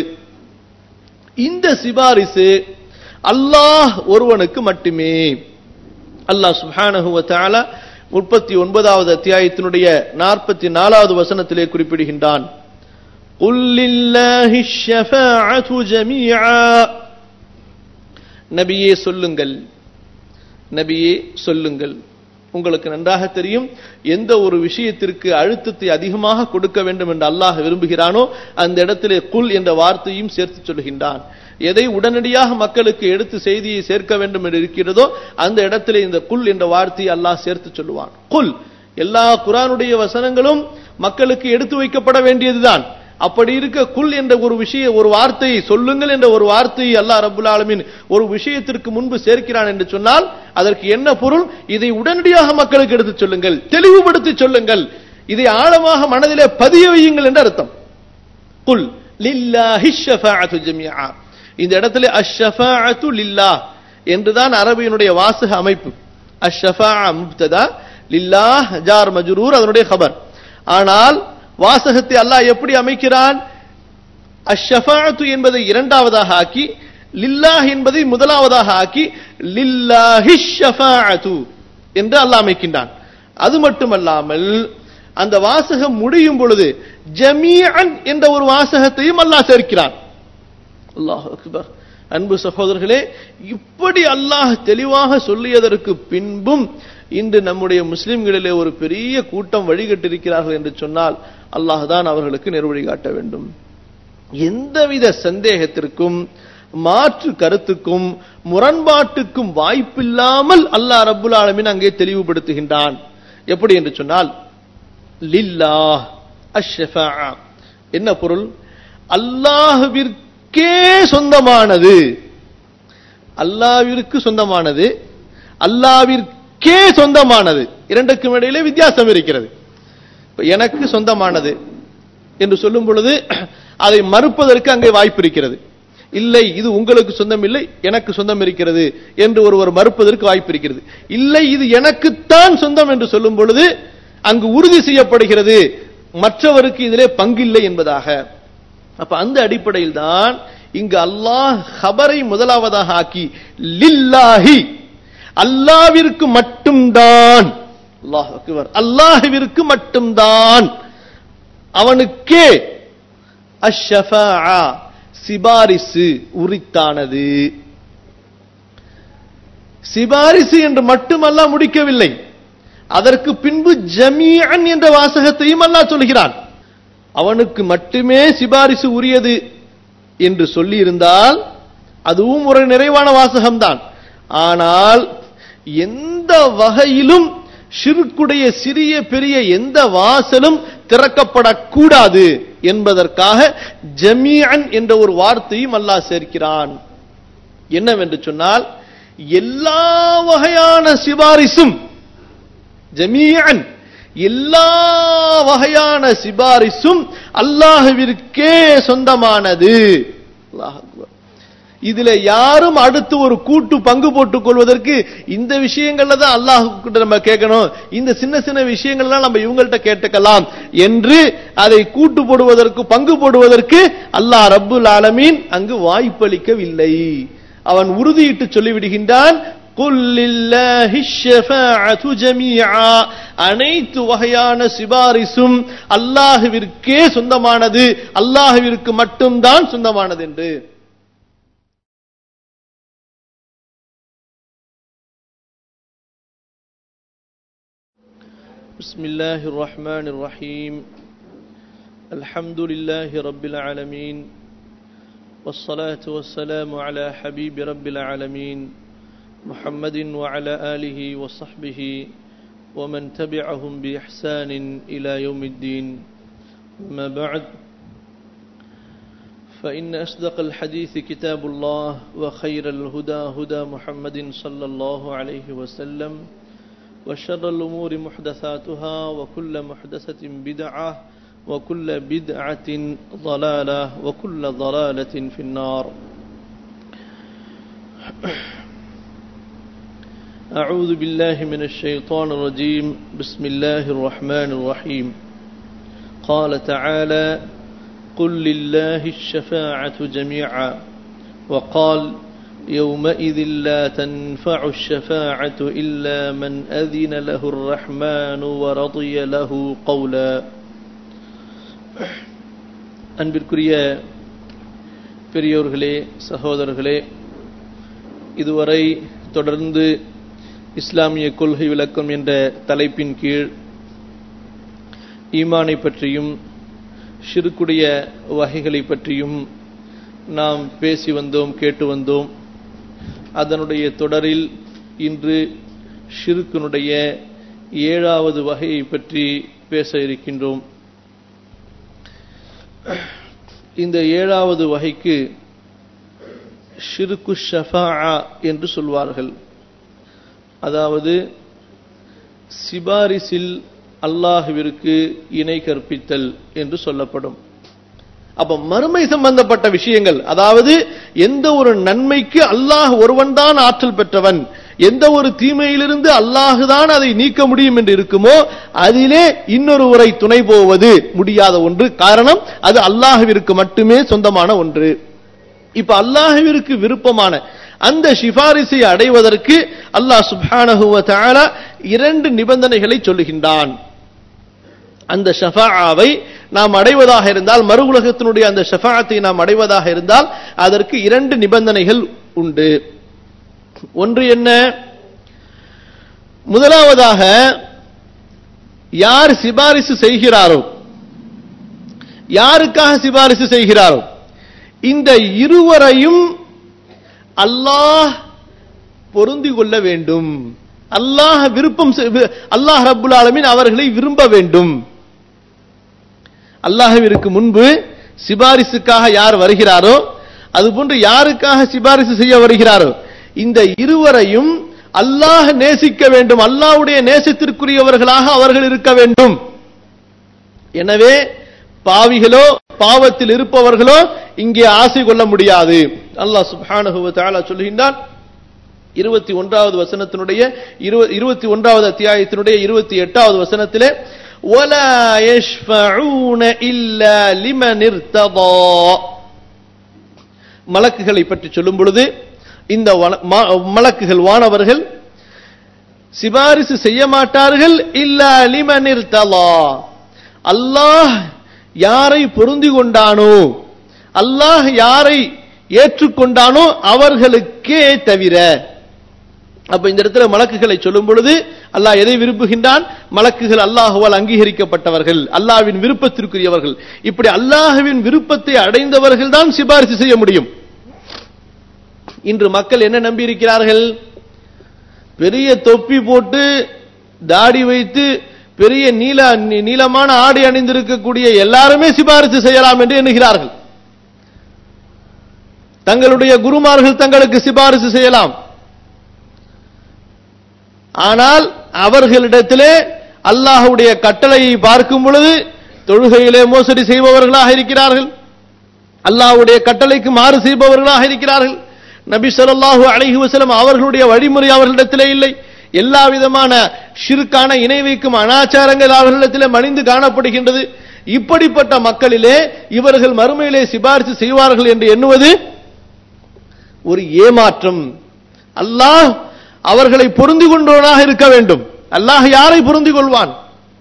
Speaker 1: இந்த சிபாரிசு அல்லாஹ் ஒருவனுக்கு மட்டுமே அல்லாஹ் சுப்ஹானஹு வ தஆலா முப்பத்தி ஒன்பதாவது அத்தியாயத்தினுடைய நாற்பத்தி நாலாவது வசனத்திலே குறிப்பிடுகின்றான் قُلْ لِلَّهِ الشَّفَاعَةُ جَمِيعًا நபியே சொல்லுங்கள் நபியே சொல்லுங்கள் உங்களுக்கு நன்றாக தெரியும் எந்த ஒரு விஷயத்திற்கு அழுத்தத்தை அதிகமாக கொடுக்க வேண்டும் என்று அல்லாஹ் விரும்புகிறானோ அந்த இடத்திலே குல் என்ற வார்த்தையும் சேர்த்து சொல்கின்றான் எதை உடனடியாக மக்களுக்கு எடுத்து செய்தியை சேர்க்க வேண்டும் என்று இருக்கிறதோ அந்த இடத்திலே இந்த குல் என்ற வார்த்தையை அல்லாஹ் சேர்த்து சொல்லுவான் குல் எல்லா குரானுடைய வசனங்களும் மக்களுக்கு எடுத்து வைக்கப்பட வேண்டியதுதான் அப்படி இருக்க குல் என்ற ஒரு விஷய ஒரு வார்த்தையை சொல்லுங்கள் என்ற ஒரு வார்த்தையை அல்லாஹ் ரபுல் ஆலமீன் ஒரு விஷயத்திற்கு முன்பு சேர்க்கிறான் என்று சொன்னால் அதற்கு என்ன பொருள் இதை உடனடியாக மக்களுக்கு எடுத்து சொல்லுங்கள் தெளிவுபடுத்தி சொல்லுங்கள் இதை ஆழமாக மனதிலே பதிய வையுங்கள் என்று அர்த்தம் குல் லில்லாஹி ஷஃபாஅத்து ஜமீஆ இந்த இடத்துல அஷ்ஷஃபாஅத்து லில்லாஹ் என்றுதான் அரபியினுடைய வாசக அமைப்பு அஷ்ஷஃபாஅ முப்ததா லில்லாஹ் ஜார் மஜ்ரூர் அதனுடைய கபர் ஆனால் வாசகத்தை அல்லாஹ் எப்படி அமைக்கிறான் அஷ்ஷஃபாஅத்து என்பதை இரண்டாவதாக ஆக்கி லில்லாஹ் என்பதை முதலாவதாக ஆக்கி லில்லாஹி ஷஃபாஅத்து என்று அல்லாஹ் அமைக்கின்றான் அது மட்டுமல்லாமல் அந்த வாசகம் முடியும் பொழுது ஜமீஅன் என்ற ஒரு வாசகத்தையும் அல்லாஹ் சேர்க்கிறான் அல்லாஹ் அக்பர் அன்பு சகோதரர்களே இப்படி அல்லாஹ் தெளிவாக சொல்லியதற்கு பின்பும் இன்று நம்முடைய முஸ்லிம்களிலே ஒரு பெரிய கூட்டம் வழிகட்டிருக்கிறார்கள் என்று சொன்னால் அல்லாஹ் தான் அவர்களுக்கு நெருவழி காட்ட வேண்டும் எந்தவித சந்தேகத்திற்கும் மாற்று கருத்துக்கும் முரண்பாட்டுக்கும் வாய்ப்பில்லாமல் அல்லாஹ் ரப்புல் ஆலமீன் அங்கே தெளிவுபடுத்துகின்றான் எப்படி என்று சொன்னால் லில்லாஹ் அஷ்ஷஃபாஅ என்ன பொருள் அல்லாஹ்விற்கே சொந்தமானது அல்லாஹ்விற்கு சொந்தமானது அல்லாஹ்விற்கே சொந்தமானது இரண்டுக்கும் இடையிலே வித்தியாசம் இருக்கிறது இப்ப எனக்கு சொந்தமானது என்று சொல்லும் பொழுது அதை மறுப்பதற்கு அங்கே வாய்ப்பு இருக்கிறது இல்லை இது உங்களுக்கு சொந்தம் இல்லை எனக்கு சொந்தம் இருக்கிறது என்று ஒருவர் மறுப்பதற்கு வாய்ப்பு இருக்கிறது இல்லை இது எனக்குத்தான் சொந்தம் என்று சொல்லும் பொழுது அங்கு உறுதி செய்யப்படுகிறது மற்றவருக்கு இதிலே பங்கில்லை என்பதாக அப்ப அந்த அடிப்படையில் தான் இங்கு அல்லாஹ் ஹபரை முதலாவதாக ஆக்கி லில்லாஹி அல்லாவிற்கு மட்டும்தான் அல்லாஹ் அக்பர் அல்லாஹ்விற்கு மட்டும்தான் அவனுக்கே அஷ்ஷஃபாஅ சிபாரிசு உரித்தானது சிபாரிசு என்று மட்டுமல்ல முடிக்கவில்லை அதற்கு பின்பு ஜமீஅன் என்ற வாசகத்தையும் அல்லாஹ் சொல்கிறான் அவனுக்கு மட்டுமே சிபாரிசு உரியது என்று சொல்லியிருந்தால் அதுவும் ஒரு நிறைவான வாசகம்தான் ஆனால் எந்த வகையிலும் ஷிர்க்குடைய சிறிய பெரிய எந்த வாசலும் திறக்கப்படக்கூடாது என்பதற்காக ஜமீஅன் என்ற ஒரு வார்த்தையும் அல்லாஹ் சேர்க்கிறான் என்னவென்று சொன்னால் எல்லா வகையான சிபாரிசும் ஜமீஅன் எல்லா வகையான சிபாரிசும் அல்லாஹுவிற்கே சொந்தமானது அல்லாஹ் அக்பர். இதுல யாரும் அடுத்து ஒரு கூட்டு பங்கு போட்டுக் கொள்வதற்கு இந்த விஷயங்கள்ல தான் அல்லாஹ் கிட்ட நம்ம கேட்கணும் இந்த சின்ன சின்ன விஷயங்கள்லாம் நம்ம இவங்கள்ட்ட கேட்டுக்கலாம் என்று அதை கூட்டு போடுவதற்கு பங்கு போடுவதற்கு அல்லாஹ் ரப்புல் ஆலமீன் அங்கு வாய்ப்பளிக்கவில்லை அவன் உறுதியிட்டு சொல்லிவிடுகின்றான் "குல் லில்லாஹி ஷஃபாஅத்து ஜமீஆ." அனைத்து வகையான சிபாரிசும் அல்லாஹுவிற்கே சொந்தமானது அல்லாஹுவிற்கு மட்டும்தான் சொந்தமானது என்று بسم الله الرحمن الرحيم الحمد لله رب العالمين والصلاة والسلام على حبيب رب العالمين محمد وعلى آله وصحبه ومن تبعهم بإحسان إلى يوم الدين أما بعد فإن أصدق الحديث كتاب الله وخير الهدى هدى محمد صلى الله عليه وسلم وشر الأمور محدثاتها وكل محدثة بدعة وكل بدعة ضلالة وكل ضلالة في النار أعوذ بالله من الشيطان الرجيم بسم الله الرحمن الرحيم قال تعالى قل لله الشفاعة جميعا وقال يومئذ لا تنفع الشفاعة إلا من أذن له الرحمن ورضي له قولا அன்பிற்குரிய பெரியோர்களே சகோதரர்களே இதுவரை தொடர்ந்து இஸ்லாமிய கொள்கை விளக்கம் என்ற தலைப்பின் கீழ் ஈமானை பற்றியும் ஷிருக்குடைய வகைகளை பற்றியும் நாம் பேசி வந்தோம் கேட்டு வந்தோம் அதனுடைய தொடரில் இன்று ஷிருக்கினுடைய ஏழாவது வகையை பற்றி பேச இருக்கின்றோம் இந்த ஏழாவது வகைக்கு ஷிருக்கு ஷஃபா என்று சொல்வார்கள் அதாவது சிபாரிசில் அல்லாஹுவிற்கு இணை கற்பித்தல் என்று சொல்லப்படும் அப்ப மறுமை சம்பந்தப்பட்ட விஷயங்கள் அதாவது எந்த ஒரு நன்மைக்கு அல்லாஹ் ஒருவன் தான் ஆற்றல் பெற்றவன் எந்த ஒரு தீமையிலிருந்து அல்லாஹுதான் அதை நீக்க முடியும் என்று இருக்குமோ அதிலே இன்னொருவரை துணை போவது முடியாத ஒன்று காரணம் அது அல்லாஹுவிற்கு மட்டுமே சொந்தமான ஒன்று இப்ப அல்லாஹுவிற்கு விருப்பமான அந்த சிபாரிசை அடைவதற்கு அல்லாஹ் சுப்ஹானஹு வ தஆலா இரண்டு நிபந்தனைகளை சொல்லுகின்றான் அந்த ஷஃபாவை நாம் அடைவதாக இருந்தால் மறு உலகத்தினுடைய அந்த ஷஃபாத்தை நாம் அடைவதாக இருந்தால் அதற்கு இரண்டு நிபந்தனைகள் உண்டு ஒன்று என்ன முதலாவதாக யார் சிபாரிசு செய்கிறாரோ யாருக்காக சிபாரிசு செய்கிறாரோ இந்த இருவரையும் அல்லாஹ் பொருந்தி கொள்ள வேண்டும் அல்லாஹ் விருப்பம் செ- வி- அல்லாஹ் ரப்புல் ஆலமீன் அவர்களை விரும்ப வேண்டும் அல்லாஹ்விற்கு முன்பு சிபாரிசுக்காக யார் வருகிறாரோ அதுபோன்று யாருக்காக சிபாரிசு செய்ய வருகிறாரோ இந்த இருவரையும் அல்லாஹ் நேசிக்க வேண்டும் அல்லாஹ்வுடைய நேசத்திற்குரியவர்களாக அவர்கள் இருக்க வேண்டும் எனவே பாவிகளோ பாவத்தில் இருப்பவர்களோ இங்கே ஆசை கொள்ள முடியாது அல்லாஹ் சுப்ஹானஹு வ தஆலா சொல்கின்றான் இருபத்தி ஒன்றாவது வசனத்தினுடைய இரு- இருபத்தி ஒன்றாவது அத்தியாயத்தினுடைய இருபத்தி எட்டாவது வசனத்திலே وَلَا يَشْفَعُونَ إِلَّا لِمَنِ ارْتَضَى மலக்குகளை பற்றி சொல்லும் பொழுது இந்த வன- மா- மலக்குகள் வானவர்கள் சிபாரிசு செய்ய மாட்டார்கள் இல்லா லிமனிர் தலா அல்லாஹ் யாரை பொருந்தி கொண்டானோ அல்லாஹ் யாரை ஏற்றுக்கொண்டானோ அவர்களுக்கே தவிர அப்ப இந்த இடத்துல மலக்குகளை சொல்லும் பொழுது அல்லாஹ் எதை விரும்புகின்றான் மலக்குகள் அல்லாஹுவால் அங்கீகரிக்கப்பட்டவர்கள் அல்லாஹ்வின் விருப்பத்திற்குரியவர்கள் இப்படி அல்லாஹ்வின் விருப்பத்தை அடைந்தவர்கள் தான் சிபாரிசு செய்ய முடியும் இன்று மக்கள் என்ன நம்பி இருக்கிறார்கள் பெரிய தொப்பி போட்டு தாடி வைத்து பெரிய நீல நீ- நீளமான ஆடை அணிந்திருக்கக்கூடிய எல்லாருமே சிபாரிசு செய்யலாம் என்று எண்ணுகிறார்கள் தங்களுடைய குருமார்கள் தங்களுக்கு சிபாரிசு செய்யலாம் ஆனால் அவர்களிடத்திலே அல்லாஹ்வுடைய கட்டளையை பார்க்கும் பொழுது தொழுகையிலே மோசடி செய்பவர்களாக இருக்கிறார்கள் அல்லாஹ்வுடைய கட்டளைக்கு மாறு செய்பவர்களாக இருக்கிறார்கள் நபி ஸல்லல்லாஹு அலைஹி வஸல்லம் அவர்களுடைய வழிமுறை அவர்களிடத்திலே இல்லை எல்லா விதமான ஷிர்கான இணை வைக்கும் அனாச்சாரங்கள் அவர்களிடத்திலே மணிந்து காணப்படுகின்றது இப்படிப்பட்ட மக்களிலே இவர்கள் மறுமையிலே சிபாரிசு செய்வார்கள் என்று எண்ணுவது ஒரு ஏமாற்றம் அல்லாஹ் அவர்களை பொருந்தி கொண்டவனாக இருக்க வேண்டும் அல்லாஹ் யாரை பொருந்தி கொள்வான்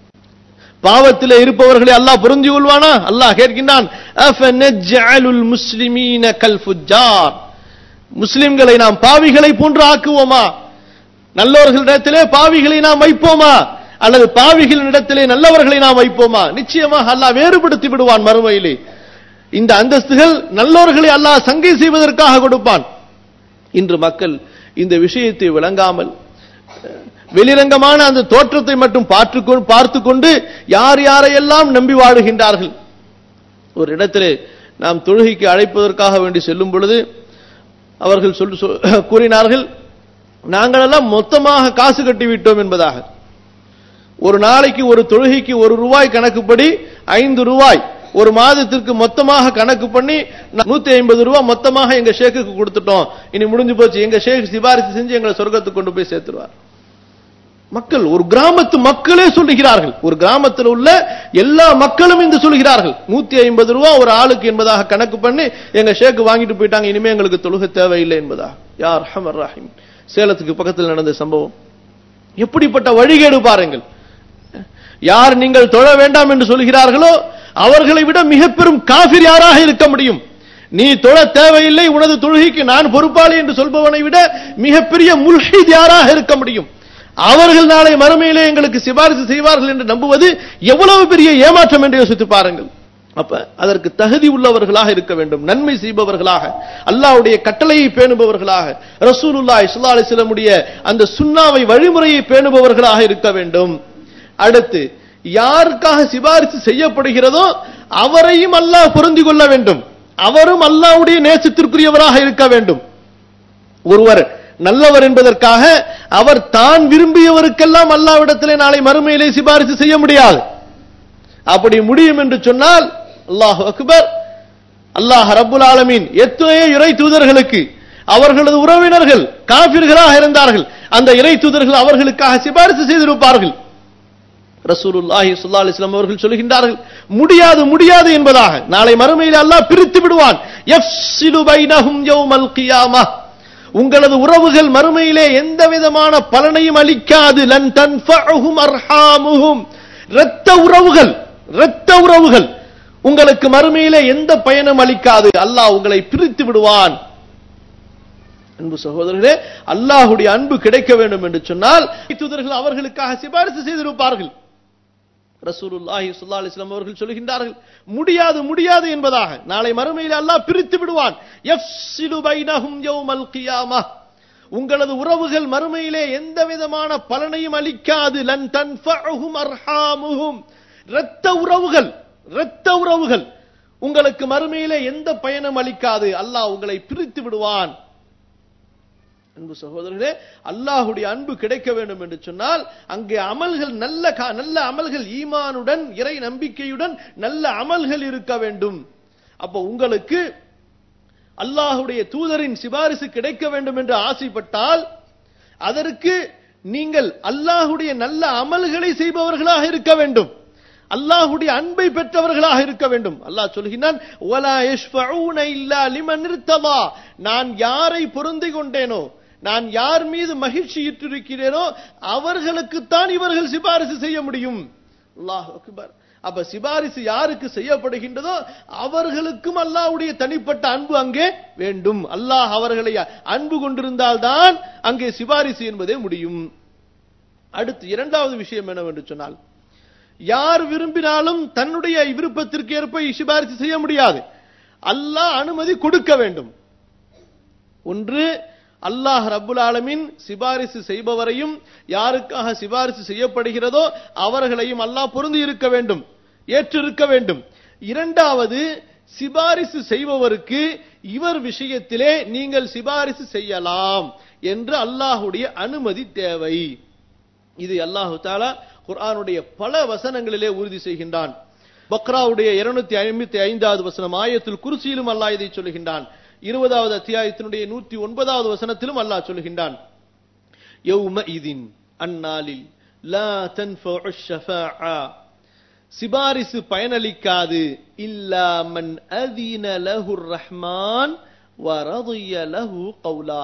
Speaker 1: பாவத்திலே இருப்பவர்களை அல்லாஹ் பொருந்தி கொள்வானா அல்லாஹ் கேட்கின்றான் அஃபனஜ்அலுல் முஸ்லிமீன கல் ஃபுஜ்ஜார் முஸ்லிம்களை நாம் பாவிகளை போன்று ஆக்குவோமா நல்லவர்களிடத்திலே பாவிகளை நாம் வைப்போமா அல்லது பாவிகளிடத்திலே நல்லவர்களை நாம் வைப்போமா நிச்சயமாக அல்லாஹ் வேறுபடுத்தி விடுவான் மறுமையிலே இந்த அந்தஸ்துகள் நல்லவர்களை அல்லாஹ் சங்கை செய்வதற்காக கொடுப்பான் இன்று மக்கள் இந்த விஷயத்தை விளங்காமல் வெளிரங்கமான அந்த தோற்றத்தை மட்டும் பார்த்து கொண்டு பார்த்து கொண்டு யார் யாரையெல்லாம் நம்பி வாழுகின்றார்கள் ஒரு இடத்திலே நாம் தொழுகைக்கு அழைப்பதற்காக வேண்டி செல்லும் பொழுது அவர்கள் சொல் சொ- கூறினார்கள் நாங்களெல்லாம் மொத்தமாக காசு கட்டிவிட்டோம் என்பதாக ஒரு நாளைக்கு ஒரு தொழுகைக்கு ஒரு ரூபாய் கணக்குப்படி ஐந்து ரூபாய் ஒரு மாதத்திற்கு மொத்தமாக கணக்கு பண்ணி நூத்தி ஐம்பது ரூபாய் மொத்தமாக எங்க ஷேக்குக்கு கொடுத்துட்டோம் இனி முடிஞ்சு போச்சு எங்க ஷேக் சிபாரிசு செஞ்சு எங்களை சொர்க்கத்துக்கு கொண்டு போய் சேர்த்துருவார் மக்கள் ஒரு கிராமத்து மக்களே சொல்லுகிறார்கள் ஒரு கிராமத்தில் உள்ள எல்லா மக்களும் இந்த சொல்கிறார்கள் நூத்தி ஐம்பது ரூபாய் ஒரு ஆளுக்கு என்பதாக கணக்கு பண்ணி எங்க ஷேக்கு வாங்கிட்டு போயிட்டாங்க இனிமே எங்களுக்கு தொழுகை தேவையில்லை என்பதா யார் ரஹமர் ராஹிம் சேலத்துக்கு பக்கத்தில் நடந்த சம்பவம் எப்படிப்பட்ட வழிகேடு பாருங்கள் யார் நீங்கள் தொழ வேண்டாம் என்று சொல்கிறார்களோ அவர்களை விட மிக பெரும் காபிர் யாராக இருக்க முடியும் நீ தொழ தேவையில்லை உனது தொழுகைக்கு நான் பொறுப்பாளி என்று சொல்பவனை விட மிகப்பெரிய முல்ஹித் யாராக இருக்க முடியும் அவர்கள் நாளை மறுமையிலே எங்களுக்கு சிபாரிசு செய்வார்கள் என்று நம்புவது எவ்வளவு பெரிய ஏமாற்றம் என்று யோசித்து பாருங்கள் அப்ப அதற்கு தகுதி உள்ளவர்களாக இருக்க வேண்டும் நன்மை செய்பவர்களாக அல்லாஹ்வுடைய கட்டளையை பேணுபவர்களாக ரசூலுல்லாஹி ஸல்லல்லாஹு அலைஹி வஸல்லமுடைய அந்த சுன்னாவை வழிமுறையை பேணுபவர்களாக இருக்க வேண்டும் அடுத்து யாருக்காக சிபாரிசு செய்யப்படுகிறதோ அவரையும் அல்லாஹ் பொருந்தி கொள்ள வேண்டும் அவரும் அல்லாஹ்வுடைய நேசத்திற்குரியவராக இருக்க வேண்டும் ஒருவர் நல்லவர் என்பதற்காக அவர் தான் விரும்பியவருக்கெல்லாம் அல்லாவிடத்திலே நாளை மறுமையிலே சிபாரிசு செய்ய முடியாது அப்படி முடியும் என்று சொன்னால் அல்லாஹ் அக்பர் அல்லாஹ் ரப்புல் ஆலமீன் எத்தனையோ இறை தூதர்களுக்கு அவர்களது உறவினர்கள் காபிர்களாக இருந்தார்கள் அந்த இறை தூதர்கள் அவர்களுக்காக சிபாரிசு செய்திருப்பார்கள் ரசூலுல்லாஹி ஸல்லல்லாஹு அலைஹி வஸல்லம் அவர்கள் சொல்கின்றார்கள் முடியாது முடியாது என்பதாக நாளை மறுமையில் அல்லாஹ் பிரித்து விடுவான் யஃப்ஸிலு பைனஹும் யௌமல் கியாமah உங்களது உறவுகள் மறுமையிலே எந்த விதமான பலனையும் அளிக்காது லன் தன்ஃபஅஹும் அர்ஹாமுஹும் இரத்த உறவுகள் இரத்த உறவுகள் உங்களுக்கு மறுமையிலே எந்த பயனும் அளிக்காது அல்லாஹ் உங்களை பிரித்து விடுவான் அன்பு சகோதரர்களே அல்லாஹுடைய அன்பு கிடைக்க வேண்டும் என்று சொன்னால் தூதர்கள் அவர்களுக்காக சிபாரிசு செய்திருப்பார்கள் ரசூலுல்லாஹி ஸல்லல்லாஹு அலைஹி வஸல்லம் அவர்கள் சொல்கின்றார்கள் முடியாது முடியாது என்பதாக நாளை மறுமையில் அல்லாஹ் பிரித்து விடுவான் யஃப்ஸிலு பைனஹும் யௌமல் கியாமah உங்களது உறவுகள் மறுமையிலே எந்த விதமான பலனையும் அளிக்காது லன் தன்ஃபஅஹும் அர்ஹாமுஹும் இரத்த உறவுகள் இரத்த உறவுகள் உங்களுக்கு மறுமையிலே எந்த பயனும் அளிக்காது அல்லாஹ் உங்களை பிரித்து விடுவான் அன்பு சகோதரர்களே அல்லாஹுடைய அன்பு கிடைக்க வேண்டும் என்று சொன்னால் அங்கே அமல்கள் நல்ல கா- நல்ல அமல்கள் ஈமானுடன் இறை நம்பிக்கையுடன் நல்ல அமல்கள் இருக்க வேண்டும் அப்போ உங்களுக்கு அல்லாஹுடைய தூதரின் சிபாரிசு கிடைக்க வேண்டும் என்று ஆசைப்பட்டால் அதற்கு நீங்கள் அல்லாஹுடைய நல்ல அமல்களை செய்பவர்களாக இருக்க வேண்டும் அல்லாஹுடைய அன்பை பெற்றவர்களாக இருக்க வேண்டும் அல்லாஹ் சொல்கிறான் "வலா யஷ்ஃபஊன இல்லா லிமன் இர்ததா." நான் யாரை பொருந்திக் கொண்டேனோ நான் யார் மீது மகிழ்ச்சியிட்டிருக்கிறேனோ அவர்களுக்குத்தான் இவர்கள் சிபாரிசு செய்ய முடியும் அல்லாஹ் அக்பர் அப்ப சிபாரிசு யாருக்கு செய்யப்படுகின்றதோ அவர்களுக்கும் அல்லாஹ்வுடைய தனிப்பட்ட அன்பு அங்கே வேண்டும் அல்லாஹ் அவர்களை அன்பு கொண்டிருந்தால்தான் அங்கே சிபாரிசு என்பதே முடியும் அடுத்து இரண்டாவது விஷயம் என்னவென்று சொன்னால் யார் விரும்பினாலும் தன்னுடைய விருப்பத்திற்கு ஏற்ப சிபாரிசு செய்ய முடியாது அல்லாஹ் அனுமதி கொடுக்க வேண்டும் ஒன்று அல்லாஹ் ரப்புல் ஆலமீன் சிபாரிசு செய்பவரையும் யாருக்காக சிபாரிசு செய்யப்படுகிறதோ அவர்களையும் அல்லாஹ் பொருந்தி இருக்க வேண்டும் ஏற்று இருக்க வேண்டும் இரண்டாவது சிபாரிசு செய்பவருக்கு இவர் விஷயத்திலே நீங்கள் சிபாரிசு செய்யலாம் என்று அல்லாஹுடைய அனுமதி தேவை இது அல்லாஹு தாலா குர்ஆனுடைய பல வசனங்களிலே உறுதி செய்கின்றான் பக்ராவுடைய இருநூத்தி ஐம்பத்தி ஐந்தாவது வசனம் ஆயத்தில் குருசியிலும் அல்லாஹ் இதை சொல்லுகின்றான் இருபதாவது அத்தியாயத்தினுடைய நூற்றி ஒன்பதாவது வசனத்திலும் அல்லாஹ் சொல்லுகின்றான் யௌம இதின் அந்நாளில் லா தன்ஃபஉ ஷஃபாஆ சிபாரிசு பயனளிக்காது இல்லா மன் அதின லஹு ரஹ்மான் வ ரதிய லஹு கௌலா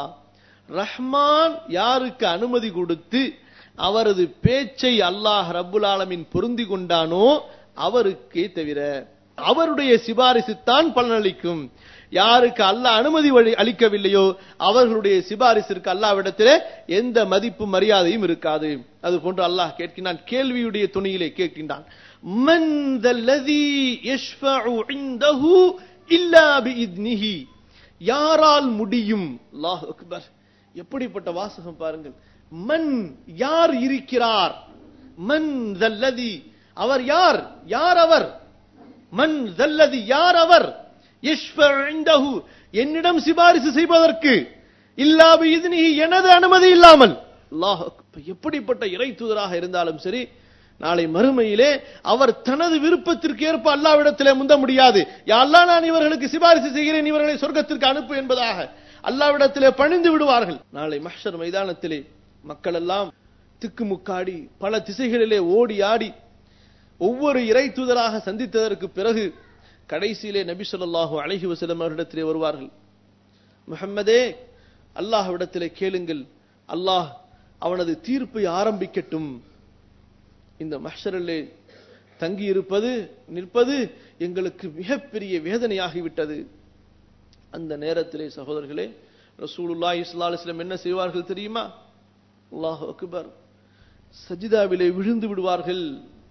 Speaker 1: ரஹ்மான் யாருக்கு அனுமதி கொடுத்து அவரது பேச்சை அல்லாஹ் ரப்புல் ஆலமீன் பொருந்தி கொண்டானோ அவருக்கே தவிர அவருடைய சிபாரிசு தான் பலனளிக்கும் யாருக்கு அல்லாஹ் அனுமதி வழி- அளிக்கவில்லையோ அவர்களுடைய சிபாரிசிற்கு அல்லாவிடத்திலே எந்த மதிப்பு மரியாதையும் இருக்காது அது போன்று அல்லாஹ் கேட்கின்றான் கேள்வியுடைய துணியிலே கேட்கின்றான் மன் தல்லதி யஷ்ஃபஉ இன்தஹு இல்லா பிஇத்னிஹி யாரால் முடியும் அல்லாஹ் அக்பர் எப்படிப்பட்ட வாசகம் பாருங்கள் மன் யார் இருக்கிறார் மன் தல்லதி அவர் யார் யார் அவர் மன் தல்லதி யார் அவர் யஷ்ஃபஉ இன்தஹு என்னிடம் சிபாரிசு செய்வதற்கு இல்லாபி இதுனிஹி எனது அனுமதி இல்லாமல் அல்லாஹ் அக்பர். எப்படிப்பட்ட இறை தூதராக இருந்தாலும் சரி நாளை மறுமையிலே அவர் தனது விருப்பத்திற்கு ஏற்ப அல்லாவிடத்திலே முந்த முடியாது யா அல்லாஹ் நான் இவர்களுக்கு சிபாரிசு செய்கிறேன் இவர்களை சொர்க்கத்திற்கு அனுப்பு என்பதாக அல்லாவிடத்திலே பணிந்து விடுவார்கள் நாளை மஹ்ஷர் மைதானத்திலே மக்கள் எல்லாம் திக்குமுக்காடி பல திசைகளிலே ஓடி ஆடி ஒவ்வொரு இறை தூதராக சந்தித்ததற்கு பிறகு கடைசியிலே நபி ஸல்லல்லாஹு அலைஹி வஸல்லம் அவரிடத்திலே வருவார்கள் முஹம்மதே அல்லாஹ்விடத்திலே கேளுங்கள் அல்லாஹ் அவனது தீர்ப்பை ஆரம்பிக்கட்டும் இந்த மஹ்ஷரிலே தங்கி இருப்பது நிற்பது எங்களுக்கு மிகப்பெரிய வேதனையாகிவிட்டது அந்த நேரத்திலே சகோதரர்களே ரசூலுல்லாஹி ஸல்லல்லாஹு அலைஹி வஸல்லம் என்ன செய்வார்கள் தெரியுமா அல்லாஹ் அக்பர் சஜிதாவிலே விழுந்து விடுவார்கள்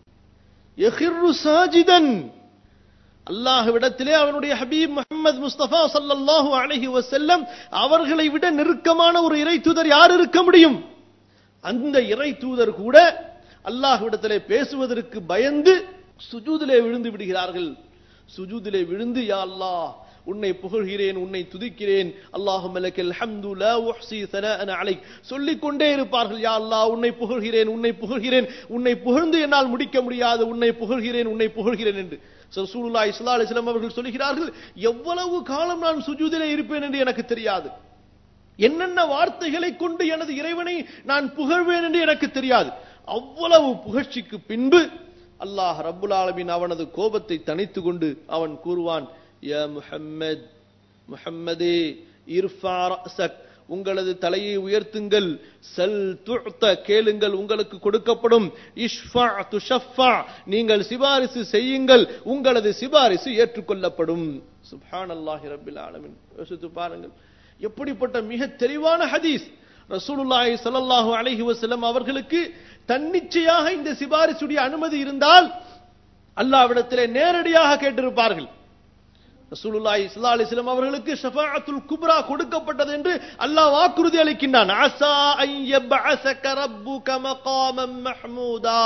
Speaker 1: யஹிர்ரு சாஜிதன் அல்லாஹ்விடத்திலே அவனுடைய ஹபீப் முஹம்மது முஸ்தபா ஸல்லல்லாஹு அலைஹி வஸல்லம் அவர்களை விட நெருக்கமான ஒரு இறை தூதர் யார் இருக்க முடியும் அந்த இறை தூதர் கூட அல்லாஹ்விடத்திலே பேசுவதற்கு பயந்து சுஜூதிலே விழுந்து விடுகிறார்கள் சுஜூதிலே விழுந்து யா அல்லாஹ் உன்னை புகழ்கிறேன் உன்னை துதிக்கிறேன் அல்லாஹும் லக்கல் ஹம்து லா உஹ்ஸி ஸனாஅன அலைக் சொல்லிக் கொண்டே இருப்பார்கள் யா அல்லாஹ் உன்னை புகழ்கிறேன் உன்னை புகழ்கிறேன் உன்னை புகழ்ந்து என்னால் முடிக்க முடியாது உன்னை புகழ்கிறேன் உன்னை புகழ்கிறேன் என்று ரசூலுல்லாஹி ஸல்லல்லாஹு அலைஹி வஸல்லம் அவர்கள் சொல்கிறார்கள் எவ்வளவு காலம் நான் சுஜூதிலே இருப்பேன் என்று எனக்கு தெரியாது என்னென்ன வார்த்தைகளை கொண்டு எனது இறைவனை நான் புகழ்வேன் என்று எனக்கு தெரியாது அவ்வளவு புகழ்ச்சிக்கு பின்பு அல்லாஹ் ரப்புல் ஆலமீன் அவனது கோபத்தை தணித்து கொண்டு அவன் கூறுவான் யா முஹம்மத் முஹம்மதே இர்ஃபா ரஅஸக் உங்களது தலையை உயர்த்துங்கள் சல் துஅத கேளுங்கள் உங்களுக்கு கொடுக்கப்படும் இஷ்ஃபா துஷஃபா நீங்கள் சிபாரிசு செய்யுங்கள் உங்களது சிபாரிசு ஏற்றுக்கொள்ளப்படும் சுப்ஹானல்லாஹி ரப்பில் ஆலமீன் யோசித்து பாருங்கள் எப்படிப்பட்ட மிக தெளிவான ஹதீஸ் ரசூலுல்லாஹி ஸல்லல்லாஹு அலைஹி வஸல்லம் அவர்களுக்கு தன்னிச்சையாக இந்த சிபாரிசுடைய அனுமதி இருந்தால் அல்லாஹ்விடத்திலே நேரடியாக கேட்டிருப்பார்கள் ரசூலுல்லாஹி ஸல்லல்லாஹு அலைஹி வஸல்லம் அவர்களுக்கு ஷஃபாஅத்துல் குப்ரா கொடுக்கப்பட்டது என்று அல்லாஹ் வாக்குறுதி அளிக்கின்றான் அஸா அன் யப்அஸக ரப்புக மகாமம் மஹ்மூதா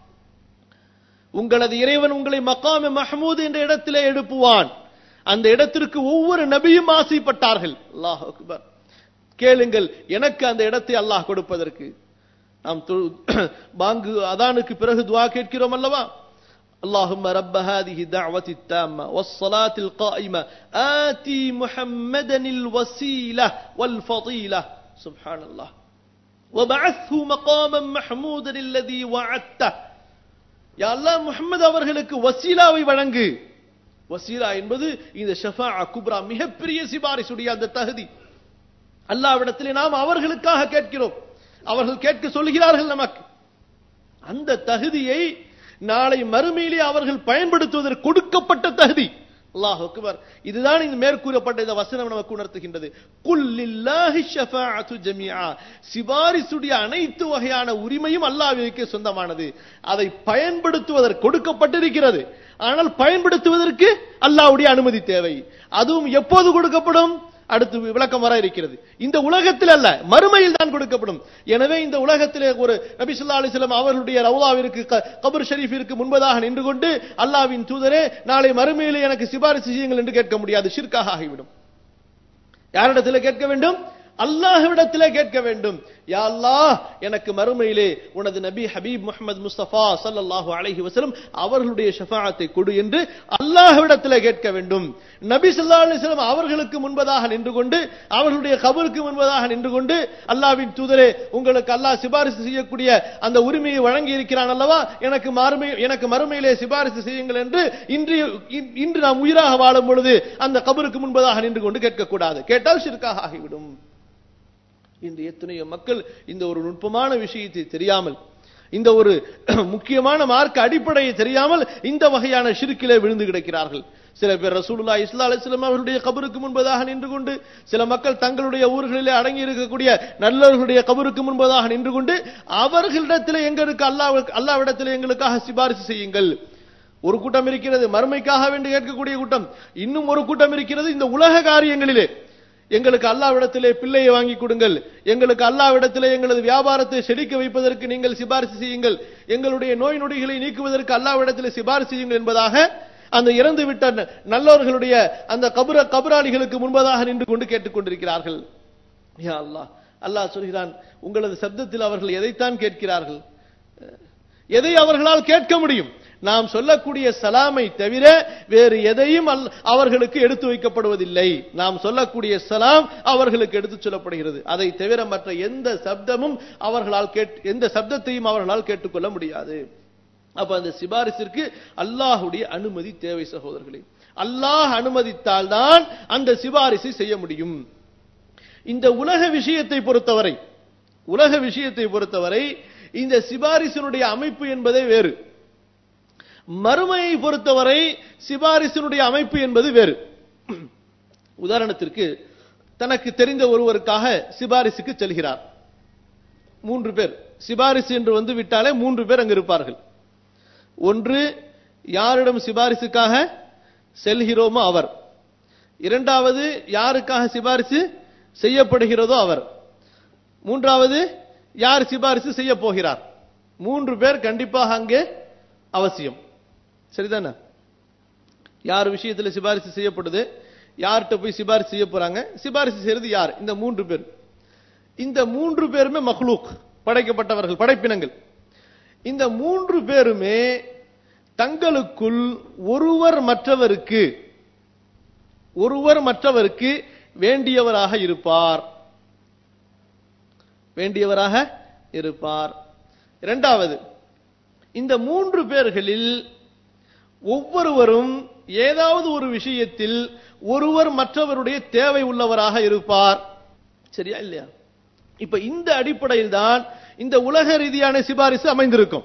Speaker 1: உங்களது இறைவன் உங்களை மகாம மஹ்மூத் என்ற இடத்திலே எழுப்புவான் அந்த இடத்திற்கு ஒவ்வொரு நபியும் ஆசைப்பட்டார்கள் அல்லாஹ் அக்பர் கேளுங்கள் எனக்கு அந்த இடத்தை அல்லாஹ் கொடுப்பதற்கு நாம் தொழு- பாங்கு அதானுக்கு பிறகு துவா கேட்கிறோம் அல்லவா اللهم رب هذه الدعوة التامة والصلاة القائمة آتي محمدا الوسيلة والفضيلة سبحان الله وبعثه مقاما محمودا الذي وعدته யா அல்லாஹ் முஹம்மது அவர்களுக்கு வசீலாவை வழங்கு வசீலா என்பது இந்த ஷஃபா குப்ரா மிகப்பெரிய சிபாரிசுடைய அந்த தகுதி அல்லாவிடத்திலே நாம் அவர்களுக்காக கேட்கிறோம் அவர்கள் கேட்க சொல்கிறார்கள் நமக்கு அந்த தகுதியை நாளை மறுமையிலே அவர்கள் பயன்படுத்துவதற்கு கொடுக்கப்பட்ட தகுதி அல்லாஹ் அக்பர் இதுதான் இந்த மேற்கூறப்பட்ட இந்த வசனம் நமக்கு உணர்த்துகின்றது குல்லில்லாஹி ஷஃபாஅத்து ஜமீஆ சிபாரிசுடைய அனைத்து வகையான உரிமையும் அல்லாஹ்விற்கு சொந்தமானது அதை பயன்படுத்துவதற்கு கொடுக்கப்பட்டிருக்கிறது ஆனால் பயன்படுத்துவதற்கு அல்லாஹ்வுடைய அனுமதி தேவை அதுவும் எப்போது கொடுக்கப்படும் அடுத்து விளக்கம் வர இருக்கிறது இந்த உலகத்தில் அல்ல மறுமையில் தான் கொடுக்கப்படும் எனவே இந்த உலகத்திலே ஒரு நபி ஸல்லல்லாஹு அலைஹி வஸல்லம் அவர்களுடைய ரவுலாவிற்கு க- கபர் ஷரீஃபிற்கு முன்பதாக நின்று கொண்டு அல்லாஹ்வின் தூதரே நாளை மறுமையிலே எனக்கு சிபாரிசு செய்யுங்கள் என்று கேட்க முடியாது ஷிர்காக ஆகிவிடும் யாரிடத்தில் கேட்க வேண்டும் அல்லாஹ்விடத்திலே கேட்க வேண்டும் யா அல்லாஹ் எனக்கு மறுமையிலே உனது நபி ஹபீப் முஹம்மது முஸ்தபா ஸல்லல்லாஹு அலைஹி வஸல்லம் அவர்களுடைய ஷஃபாஅத்தை கொடு என்று அல்லாஹ்விடத்திலே கேட்க வேண்டும் நபி ஸல்லல்லாஹு அலைஹி வஸல்லம் அவர்களுக்கு முன்பதாக நின்று கொண்டு அவர்களுடைய கபருக்கு முன்பதாக நின்று கொண்டு அல்லாஹ்வின் தூதரே உங்களுக்கு அல்லாஹ் சிபாரிசு செய்யக்கூடிய அந்த உரிமையை வழங்கி இருக்கிறான் அல்லவா எனக்கு மறுமை எனக்கு மறுமையிலே சிபாரிசு செய்யுங்கள் என்று இன்று இன்- இன்று நாம் உயிராக வாழும் பொழுது அந்த கபருக்கு முன்பதாக நின்று கொண்டு கேட்கக்கூடாது கேட்டால் ஷிர்காக ஆகிவிடும் இன்று எத்தனையோ மக்கள் இந்த ஒரு நுட்பமான விஷயத்தை தெரியாமல் இந்த ஒரு முக்கியமான மார்க்க அடிப்படையை தெரியாமல் இந்த வகையான ஷிர்க்கிலே விழுந்து கிடக்கிறார்கள் சில பேர் ரசூலுல்லாஹி ஸல்லல்லாஹு அலைஹி வஸல்லம் அவர்களுடைய கபருக்கு முன்பதாக நின்று கொண்டு சில மக்கள் தங்களுடைய ஊர்களிலே அடங்கி இருக்கக்கூடிய நல்லவர்களுடைய கபருக்கு முன்பதாக நின்று கொண்டு அவர்களிடத்திலே எங்களுக்கு அல்லாஹ் அல்லாஹ்விடத்திலே எங்களுக்காக சிபாரிசு செய்யுங்கள் ஒரு கூட்டம் இருக்கிறது மறுமைக்காக வேண்டி கேட்கக்கூடிய கூட்டம் இன்னும் ஒரு கூட்டம் இருக்கிறது இந்த உலக காரியங்களிலே எங்களுக்கு அல்லாவிடத்திலே பிள்ளையை வாங்கி கொடுங்கள் எங்களுக்கு அல்லாவிடத்திலே எங்களது வியாபாரத்தை செழிக்க வைப்பதற்கு நீங்கள் சிபாரிசு செய்யுங்கள் எங்களுடைய நோய் நொடிகளை நீக்குவதற்கு அல்லாவிடத்திலே சிபாரிசு செய்யுங்கள் என்பதாக அந்த இறந்து விட்ட ந- நல்லவர்களுடைய அந்த கபர கபராளிகளுக்கு முன்பதாக நின்று கொண்டு கேட்டுக்கொண்டிருக்கிறார்கள் யா அல்லாஹ் அல்லாஹ் சொல்கிறான் உங்களது சப்தத்தில் அவர்கள் எதைத்தான் கேட்கிறார்கள் எதை அவர்களால் கேட்க முடியும் நாம் சொல்லக்கூடிய சலாமை தவிர வேறு எதையும் அல்- அவர்களுக்கு எடுத்து வைக்கப்படுவதில்லை நாம் சொல்லக்கூடிய சலாம் அவர்களுக்கு எடுத்துச் சொல்லப்படுகிறது அதை தவிர மற்ற எந்த சப்தமும் அவர்களால் கேட் எந்த சப்தத்தையும் அவர்களால் கேட்டுக்கொள்ள முடியாது அப்ப அந்த சிபாரிசிற்கு அல்லாஹுடைய அனுமதி தேவை சகோதரர்களே அல்லாஹ் அனுமதித்தால் தான் அந்த சிபாரிசை செய்ய முடியும் இந்த உலக விஷயத்தை பொறுத்தவரை உலக விஷயத்தை பொறுத்தவரை இந்த சிபாரிசினுடைய அமைப்பு என்பதே வேறு மறுமையை பொறுத்தவரை சிபாரிசினுடைய அமைப்பு என்பது வேறு உதாரணத்திற்கு தனக்கு தெரிந்த ஒருவருக்காக சிபாரிசுக்கு செல்கிறார் மூன்று பேர் சிபாரிசு என்று வந்து விட்டாலே மூன்று பேர் அங்கு இருப்பார்கள் ஒன்று யாரிடம் சிபாரிசுக்காக செல்கிறோமோ அவர் இரண்டாவது யாருக்காக சிபாரிசு செய்யப்படுகிறதோ அவர் மூன்றாவது யார் சிபாரிசு செய்ய போகிறார் மூன்று பேர் கண்டிப்பாக அங்கே அவசியம் சரிதானே யார் விஷயத்துல சிபாரிசு செய்யப்படுது யார்கிட்ட போய் சிபாரிசு செய்ய போறாங்க சிபாரிசு செய்யறது யார் இந்த மூன்று பேர் இந்த மூன்று பேருமே மஹ்லூக் படைக்கப்பட்டவர்கள் படைப்பினங்கள் இந்த மூன்று பேருமே தங்களுக்குள் ஒருவர் மற்றவருக்கு ஒருவர் மற்றவருக்கு வேண்டியவராக இருப்பார் வேண்டியவராக இருப்பார் இரண்டாவது இந்த மூன்று பேர்களில் ஒவ்வொருவரும் ஏதாவது ஒரு விஷயத்தில் ஒருவர் மற்றவருடைய தேவை உள்ளவராக இருப்பார் சரியா இல்லையா இப்ப இந்த அடிப்படையில் தான் இந்த உலக ரீதியான சிபாரிசு அமைந்திருக்கும்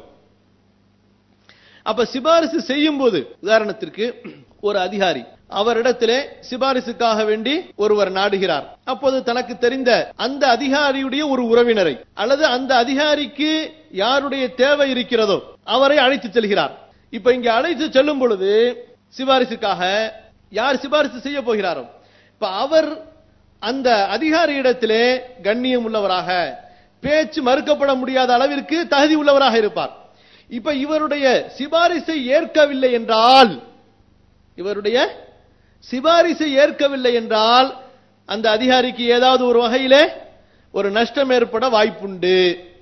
Speaker 1: அப்ப சிபாரிசு செய்யும் போது உதாரணத்திற்கு ஒரு அதிகாரி அவரிடத்திலே சிபாரிசுக்காக வேண்டி ஒருவர் நாடுகிறார் அப்போது தனக்கு தெரிந்த அந்த அதிகாரியுடைய ஒரு உறவினரை அல்லது அந்த அதிகாரிக்கு யாருடைய தேவை இருக்கிறதோ அவரை அழைத்து செல்கிறார் இப்ப இங்க அழைத்து செல்லும் பொழுது சிபாரிசுக்காக யார் சிபாரிசு செய்ய போகிறாரோ இப்ப அவர் அந்த அதிகாரியிடத்திலே கண்ணியம் உள்ளவராக பேச்சு மறுக்கப்பட முடியாத அளவிற்கு தகுதி உள்ளவராக இருப்பார் இப்ப இவருடைய சிபாரிசை ஏற்கவில்லை என்றால் இவருடைய சிபாரிசை ஏற்கவில்லை என்றால் அந்த அதிகாரிக்கு ஏதாவது ஒரு வகையிலே ஒரு நஷ்டம் ஏற்பட வாய்ப்புண்டு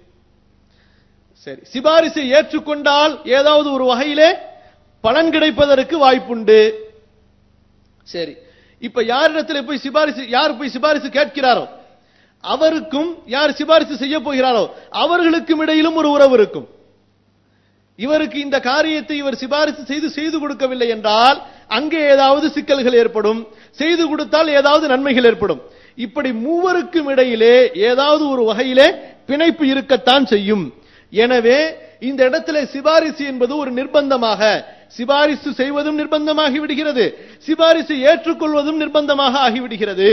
Speaker 1: சரி சிபாரிசை ஏற்றுக்கொண்டால் ஏதாவது ஒரு வகையிலே பலன் கிடைப்பதற்கு வாய்ப்புண்டு சரி இப்ப யாரிடத்தில் போய் சிபாரிசு யார் போய் சிபாரிசு கேட்கிறாரோ அவருக்கும் யார் சிபாரிசு செய்ய போகிறாரோ அவர்களுக்கும் இடையிலும் ஒரு உறவு இருக்கும் இவருக்கு இந்த காரியத்தை இவர் சிபாரிசு செய்து செய்து கொடுக்கவில்லை என்றால் அங்கே ஏதாவது சிக்கல்கள் ஏற்படும் செய்து கொடுத்தால் ஏதாவது நன்மைகள் ஏற்படும் இப்படி மூவருக்கும் இடையிலே ஏதாவது ஒரு வகையிலே பிணைப்பு இருக்கத்தான் செய்யும் எனவே இந்த இடத்துல சிபாரிசு என்பது ஒரு நிர்பந்தமாக சிபாரிசு செய்வதும் நிர்பந்தமாகி விடுகிறது சிபாரிசு ஏற்றுக்கொள்வதும் நிர்பந்தமாக ஆகிவிடுகிறது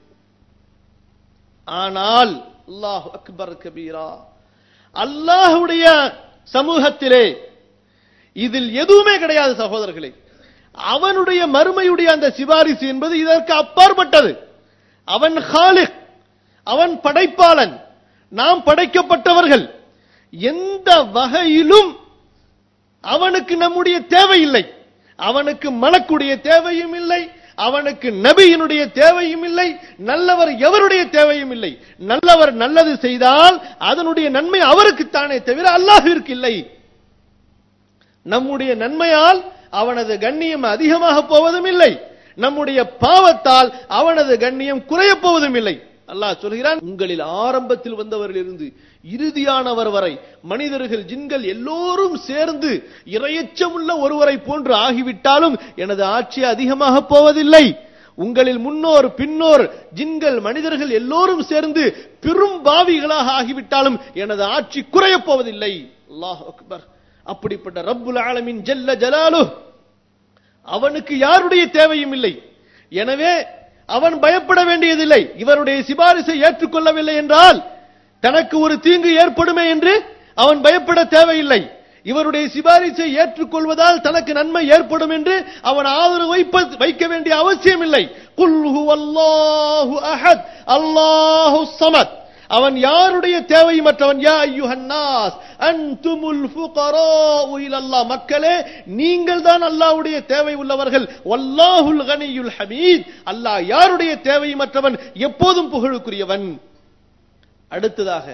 Speaker 1: ஆனால் அல்லாஹ் அக்பர் கபீரா அல்லாஹுடைய சமூகத்திலே இதில் எதுவுமே கிடையாது சகோதரர்களே அவனுடைய மறுமையுடைய அந்த சிபாரிசு என்பது இதற்கு அப்பாற்பட்டது அவன் ஹாலிக் அவன் படைப்பாளன் நாம் படைக்கப்பட்டவர்கள் எந்த வகையிலும் அவனுக்கு நம்முடைய தேவையில்லை அவனுக்கு மலக்குடைய தேவையும் இல்லை அவனுக்கு நபியினுடைய தேவையும் இல்லை நல்லவர் எவருடைய தேவையும் இல்லை நல்லவர் நல்லது செய்தால் அதனுடைய நன்மை அவருக்குத்தானே தவிர அல்லாஹிற்கு இல்லை நம்முடைய நன்மையால் அவனது கண்ணியம் அதிகமாக போவதும் இல்லை நம்முடைய பாவத்தால் அவனது கண்ணியம் குறையப் போவதும் இல்லை அல்லாஹ் சொல்கிறான் உங்களில் ஆரம்பத்தில் வந்தவரிலிருந்து இறுதியானவர் வரை மனிதர்கள் ஜின்கள் எல்லோரும் சேர்ந்து இரையச்சமுள்ள ஒருவரை போன்று ஆகிவிட்டாலும் எனது ஆட்சி அதிகமாக போவதில்லை உங்களில் முன்னோர் பின்னோர் ஜின்கள் மனிதர்கள் எல்லோரும் சேர்ந்து பெரும் பாவிகளாக ஆகிவிட்டாலும் எனது ஆட்சி குறையப் போவதில்லை அல்லாஹ் அக்பர் அப்படிப்பட்ட ரப்புல் ஆலமின் ஜல்ல ஜலாலு அவனுக்கு யாருடைய தேவையும் இல்லை எனவே அவன் பயப்பட வேண்டியதில்லை இவருடைய சிபாரிசை ஏற்றுக்கொள்ளவில்லை என்றால் தனக்கு ஒரு தீங்கு ஏற்படுமே என்று அவன் பயப்பட தேவையில்லை இவருடைய சிபாரிசை ஏற்றுக்கொள்வதால் தனக்கு நன்மை ஏற்படும் என்று அவன் ஆதரவு வைப்ப வைக்க வேண்டிய அவசியம் இல்லை குல்ஹு அல்லாஹு அஹத் அல்லாஹு சமத் அவன் யாருடைய தேவையமற்றவன் யா ஐயுஹன்னாஸ் அன்துமுல் ஃபுகராஉ இலல்லாஹ் மக்களே நீங்கள் தான் அல்லாஹ்வுடைய தேவை உள்ளவர்கள் வல்லாஹுல் கனியுல் ஹமீத் அல்லாஹ் யாருடைய தேவையமற்றவன் எப்போதும் புகழுக்குரியவன் அடுத்ததாக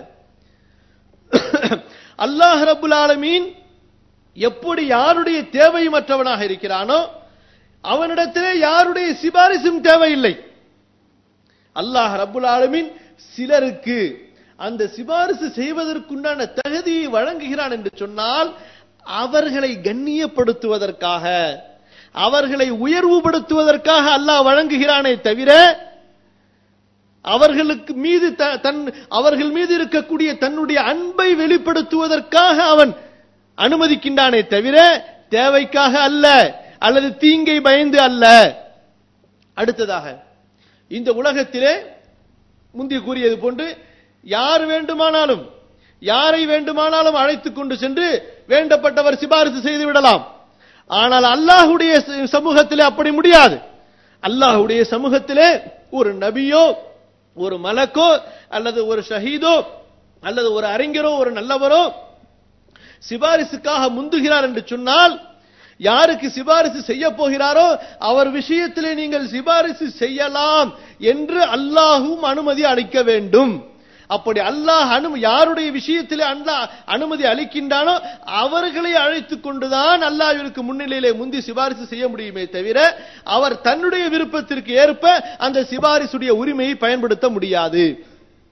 Speaker 1: அல்லாஹ் ரப்புல் ஆலமீன் எப்படி யாருடைய தேவையமற்றவனாக இருக்கிறானோ அவனிடத்திலே யாருடைய சிபாரிசும் தேவையில்லை அல்லாஹ் ரப்புல் ஆலமீன் சிலருக்கு அந்த சிபாரிசு செய்வதற்குண்டான தகுதியை வழங்குகிறான் என்று சொன்னால் அவர்களை கண்ணியப்படுத்துவதற்காக அவர்களை உயர்வுபடுத்துவதற்காக அல்லாஹ் வழங்குகிறானே தவிர அவர்களுக்கு மீது தன் அவர்கள் மீது இருக்கக்கூடிய தன்னுடைய அன்பை வெளிப்படுத்துவதற்காக அவன் அனுமதிக்கின்றானே தவிர தேவைக்காக அல்ல அல்லது தீங்கை பயந்து அல்ல அடுத்ததாக இந்த உலகத்திலே முந்தி கூறியது போன்று யார் வேண்டுமானாலும் யாரை வேண்டுமானாலும் அழைத்துக் கொண்டு சென்று வேண்டப்பட்டவர் சிபாரிசு செய்து விடலாம் ஆனால் அல்லாஹுடைய சமூகத்திலே அப்படி முடியாது அல்லாஹுடைய சமூகத்திலே ஒரு நபியோ ஒரு மலக்கோ அல்லது ஒரு ஷஹீதோ அல்லது ஒரு அறிஞரோ ஒரு நல்லவரோ சிபாரிசுக்காக முந்துகிறார் என்று சொன்னால் யாருக்கு சிபாரிசு செய்ய போகிறாரோ அவர் விஷயத்திலே நீங்கள் சிபாரிசு செய்யலாம் என்று அல்லாஹும் அனுமதி அளிக்க வேண்டும் அப்படி அல்லாஹ் அனு யாருடைய விஷயத்திலே அல்லாஹ் அனுமதி அளிக்கின்றானோ அவர்களை அழைத்துக் கொண்டுதான் அல்லாஹ் இவருக்கு முன்னிலையிலே முந்தி சிபாரிசு செய்ய முடியுமே தவிர அவர் தன்னுடைய விருப்பத்திற்கு ஏற்ப அந்த சிபாரிசுடைய உரிமையை பயன்படுத்த முடியாது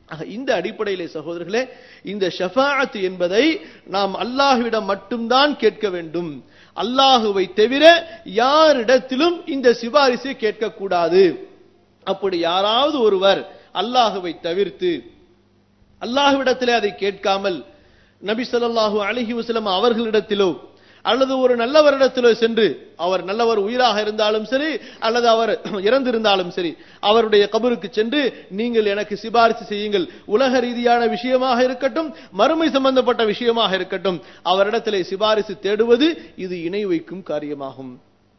Speaker 1: ஆக இந்த அடிப்படையிலே சகோதரர்களே இந்த ஷஃபாஅத் என்பதை நாம் அல்லாஹ்விடம் மட்டும்தான் கேட்க வேண்டும் அல்லாஹுவை தவிர யாரிடத்திலும் இந்த சிபாரிசை கேட்கக்கூடாது அப்படி யாராவது ஒருவர் அல்லாஹுவை தவிர்த்து அல்லாஹ்விடத்திலே அதை கேட்காமல் நபி ஸல்லல்லாஹு அலைஹி வஸல்லம் அவர்களிடத்திலோ அல்லது ஒரு நல்லவரிடத்திலோ சென்று அவர் நல்லவர் உயிராக இருந்தாலும் சரி அல்லது அவர் இறந்திருந்தாலும் சரி அவருடைய கபருக்கு சென்று நீங்கள் எனக்கு சிபாரிசு செய்யுங்கள் உலக ரீதியான விஷயமாக இருக்கட்டும் மறுமை சம்பந்தப்பட்ட விஷயமாக இருக்கட்டும் அவரிடத்திலே சிபாரிசு தேடுவது இது இணை வைக்கும் காரியமாகும்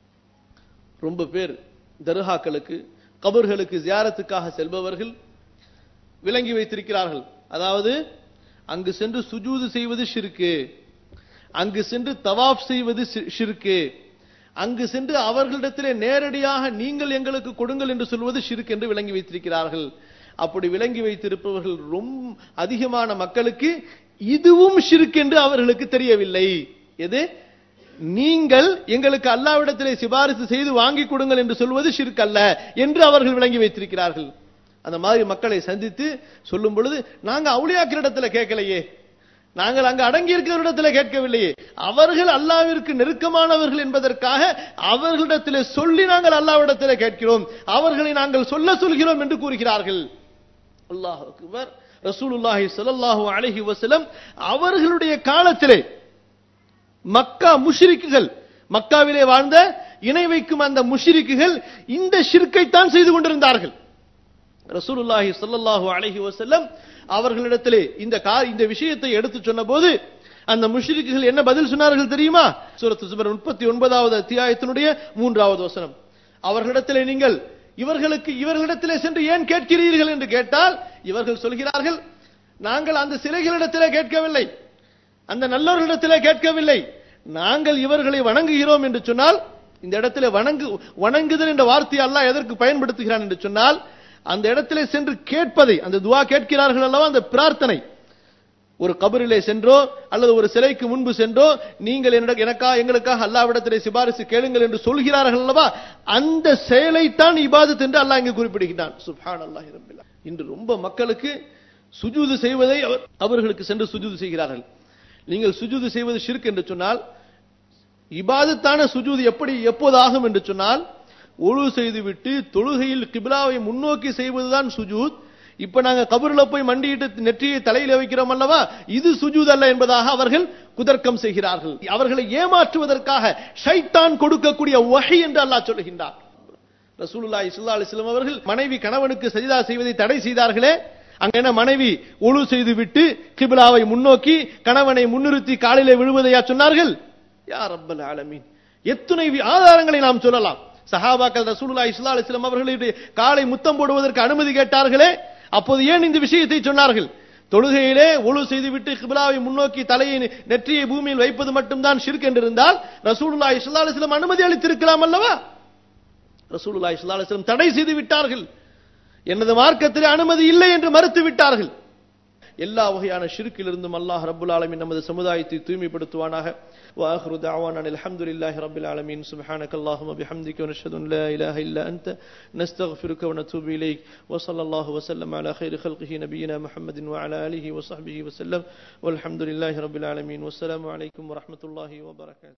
Speaker 1: ரொம்ப பேர் தர்காக்களுக்கு கபர்களுக்கு ஜியாரத்துக்காக செல்பவர்கள் விளங்கி வைத்திருக்கிறார்கள் அதாவது அங்கு சென்று சுஜூது செய்வது ஷிருக்கு அங்கு சென்று தவாப் செய்வது ஷி- ஷிருக்கு அங்கு சென்று அவர்களிடத்திலே நேரடியாக நீங்கள் எங்களுக்கு கொடுங்கள் என்று சொல்வது ஷிருக்கு என்று விளங்கி வைத்திருக்கிறார்கள் அப்படி விளங்கி வைத்திருப்பவர்கள் ரொம்ப அதிகமான மக்களுக்கு இதுவும் ஷிருக்கு என்று அவர்களுக்கு தெரியவில்லை எது நீங்கள் எங்களுக்கு அல்லாவிடத்திலே சிபாரிசு செய்து வாங்கி கொடுங்கள் என்று சொல்வது ஷிர்க் அல்ல என்று அவர்கள் விளங்கி வைத்திருக்கிறார்கள் அந்த மாதிரி மக்களை சந்தித்து சொல்லும் பொழுது நாங்க அவுளியாக்களிடத்துல கேட்கலையே நாங்கள் அங்கு அடங்கி இருக்கிறவரிடத்தில் கேட்கவில்லையே அவர்கள் அல்லாவிற்கு நெருக்கமானவர்கள் என்பதற்காக அவர்களிடத்திலே சொல்லி நாங்கள் அல்லாவிடத்திலே கேட்கிறோம் அவர்களை நாங்கள் சொல்ல சொல்கிறோம் என்று கூறுகிறார்கள் அல்லாஹ் அக்பர் ரசூலுல்லாஹி ஸல்லல்லாஹு அலைஹி வஸல்லம் அவர்களுடைய காலத்திலே மக்கா முஷ்ரிக்குகள் மக்காவிலே வாழ்ந்த இணை வைக்கும் அந்த முஷ்ரிக்குகள் இந்த ஷிர்க்கைத்தான் செய்து கொண்டிருந்தார்கள் ரசூலுல்லாஹி ஸல்லல்லாஹு அலைஹி வஸல்லம் அவர்களிடத்திலே இந்த கா இந்த விஷயத்தை எடுத்து சொன்னபோது அந்த முஷ்ரிக்குகள் என்ன பதில் சொன்னார்கள் தெரியுமா சூரத்து சுபர் முப்பத்தி ஒன்பதாவது அத்தியாயத்தினுடைய மூன்றாவது வசனம் அவர்களிடத்திலே நீங்கள் இவர்களுக்கு இவர்களிடத்திலே சென்று ஏன் கேட்கிறீர்கள் என்று கேட்டால் இவர்கள் சொல்கிறார்கள் நாங்கள் அந்த சிலைகளிடத்திலே கேட்கவில்லை அந்த நல்லவர்களிடத்திலே கேட்கவில்லை நாங்கள் இவர்களை வணங்குகிறோம் என்று சொன்னால் இந்த இடத்திலே வணங்கு வணங்குதல் என்ற வார்த்தையை அல்லாஹ் எதற்கு பயன்படுத்துகிறான் என்று சொன்னால் அந்த இடத்திலே சென்று கேட்பதை அந்த துவா கேட்கிறார்கள் அல்லவா அந்த பிரார்த்தனை ஒரு கபரிலே சென்றோ அல்லது ஒரு சிலைக்கு முன்பு சென்றோ நீங்கள் என்னிட- எனக்கா எங்களுக்காக அல்லாவிடத்திலே சிபாரிசு கேளுங்கள் என்று சொல்கிறார்கள் அல்லவா அந்த செயலைத்தான் இபாதத் என்று அல்லாஹ் இங்கு குறிப்பிடுகிறான் சுப்ஹான் அல்லாஹ் இன்று ரொம்ப மக்களுக்கு சுஜூது செய்வதை அவர் அவர்களுக்கு சென்று சுஜூது செய்கிறார்கள் நீங்கள் சுஜூது செய்வது ஷிர்க் என்று சொன்னால் இபாதத்தான சுஜூது எப்படி எப்போது ஆகும் என்று சொன்னால் ஒழு செய்துவிட்டு தொழுகையில் கிபிலாவை முன்னோக்கி செய்வதுதான் சுஜூத் இப்ப நாங்க கபருல போய் மண்டியிட்டு நெற்றியை தலையில வைக்கிறோம் அல்லவா இது சுஜூத் அல்ல என்பதாக அவர்கள் குதர்க்கம் செய்கிறார்கள் அவர்களை ஏமாற்றுவதற்காக ஷைத்தான் கொடுக்கக்கூடிய வகை என்று அல்லாஹ் சொல்லுகின்றார் ரசூலுல்லாஹி ஸல்லல்லாஹு அலைஹி வஸல்லம் அவர்கள் மனைவி கணவனுக்கு சஜிதா செய்வதை தடை செய்தார்களே அங்க என்ன மனைவி ஒழு செய்து விட்டு கிபிலாவை முன்னோக்கி கணவனை முன்னிறுத்தி காலிலே விழுவதையா சொன்னார்கள் யா ரப்பல் ஆலமீன் எத்துணை வி- ஆதாரங்களை நாம் சொல்லலாம் சஹாபாக்கள் ரசூலுல்லாஹி ஸல்லல்லாஹு அலைஹி வஸல்லம் அவர்களுடைய காலை முத்தம் போடுவதற்கு அனுமதி கேட்டார்களே அப்போது ஏன் இந்த விஷயத்தை சொன்னார்கள் தொழுகையிலே ஒழு செய்துவிட்டு கிபிலாவை முன்னோக்கி தலையை நெற்றியை பூமியில் வைப்பது மட்டும்தான் ஷிர்க் என்றிருந்தால் ரசூலுல்லாஹி ஸல்லல்லாஹு அலைஹி வஸல்லம் அனுமதி அளித்திருக்கலாம் அல்லவா ரசூலுல்லாஹி ஸல்லல்லாஹு அலைஹி வஸல்லம் தடை செய்து விட்டார்கள் எனது மார்க்கத்திலே அனுமதி இல்லை என்று மறுத்து விட்டார்கள் எல்லா வகையான ஷிர்க்கிலிருந்தும் அல்லாஹ் ரப்புல் ஆலமீன் நமது சமுதாயத்தை தூய்மைப்படுத்துவானாக واخر دعوانا أن الحمد لله رب العالمين سبحانك اللهم وبحمدك ونشهد ان لا اله الا انت نستغفرك ونتوب اليك وصلى الله وسلم على خير خلقه نبينا محمد وعلى اله وصحبه وسلم والحمد لله رب العالمين والسلام عليكم ورحمه الله وبركاته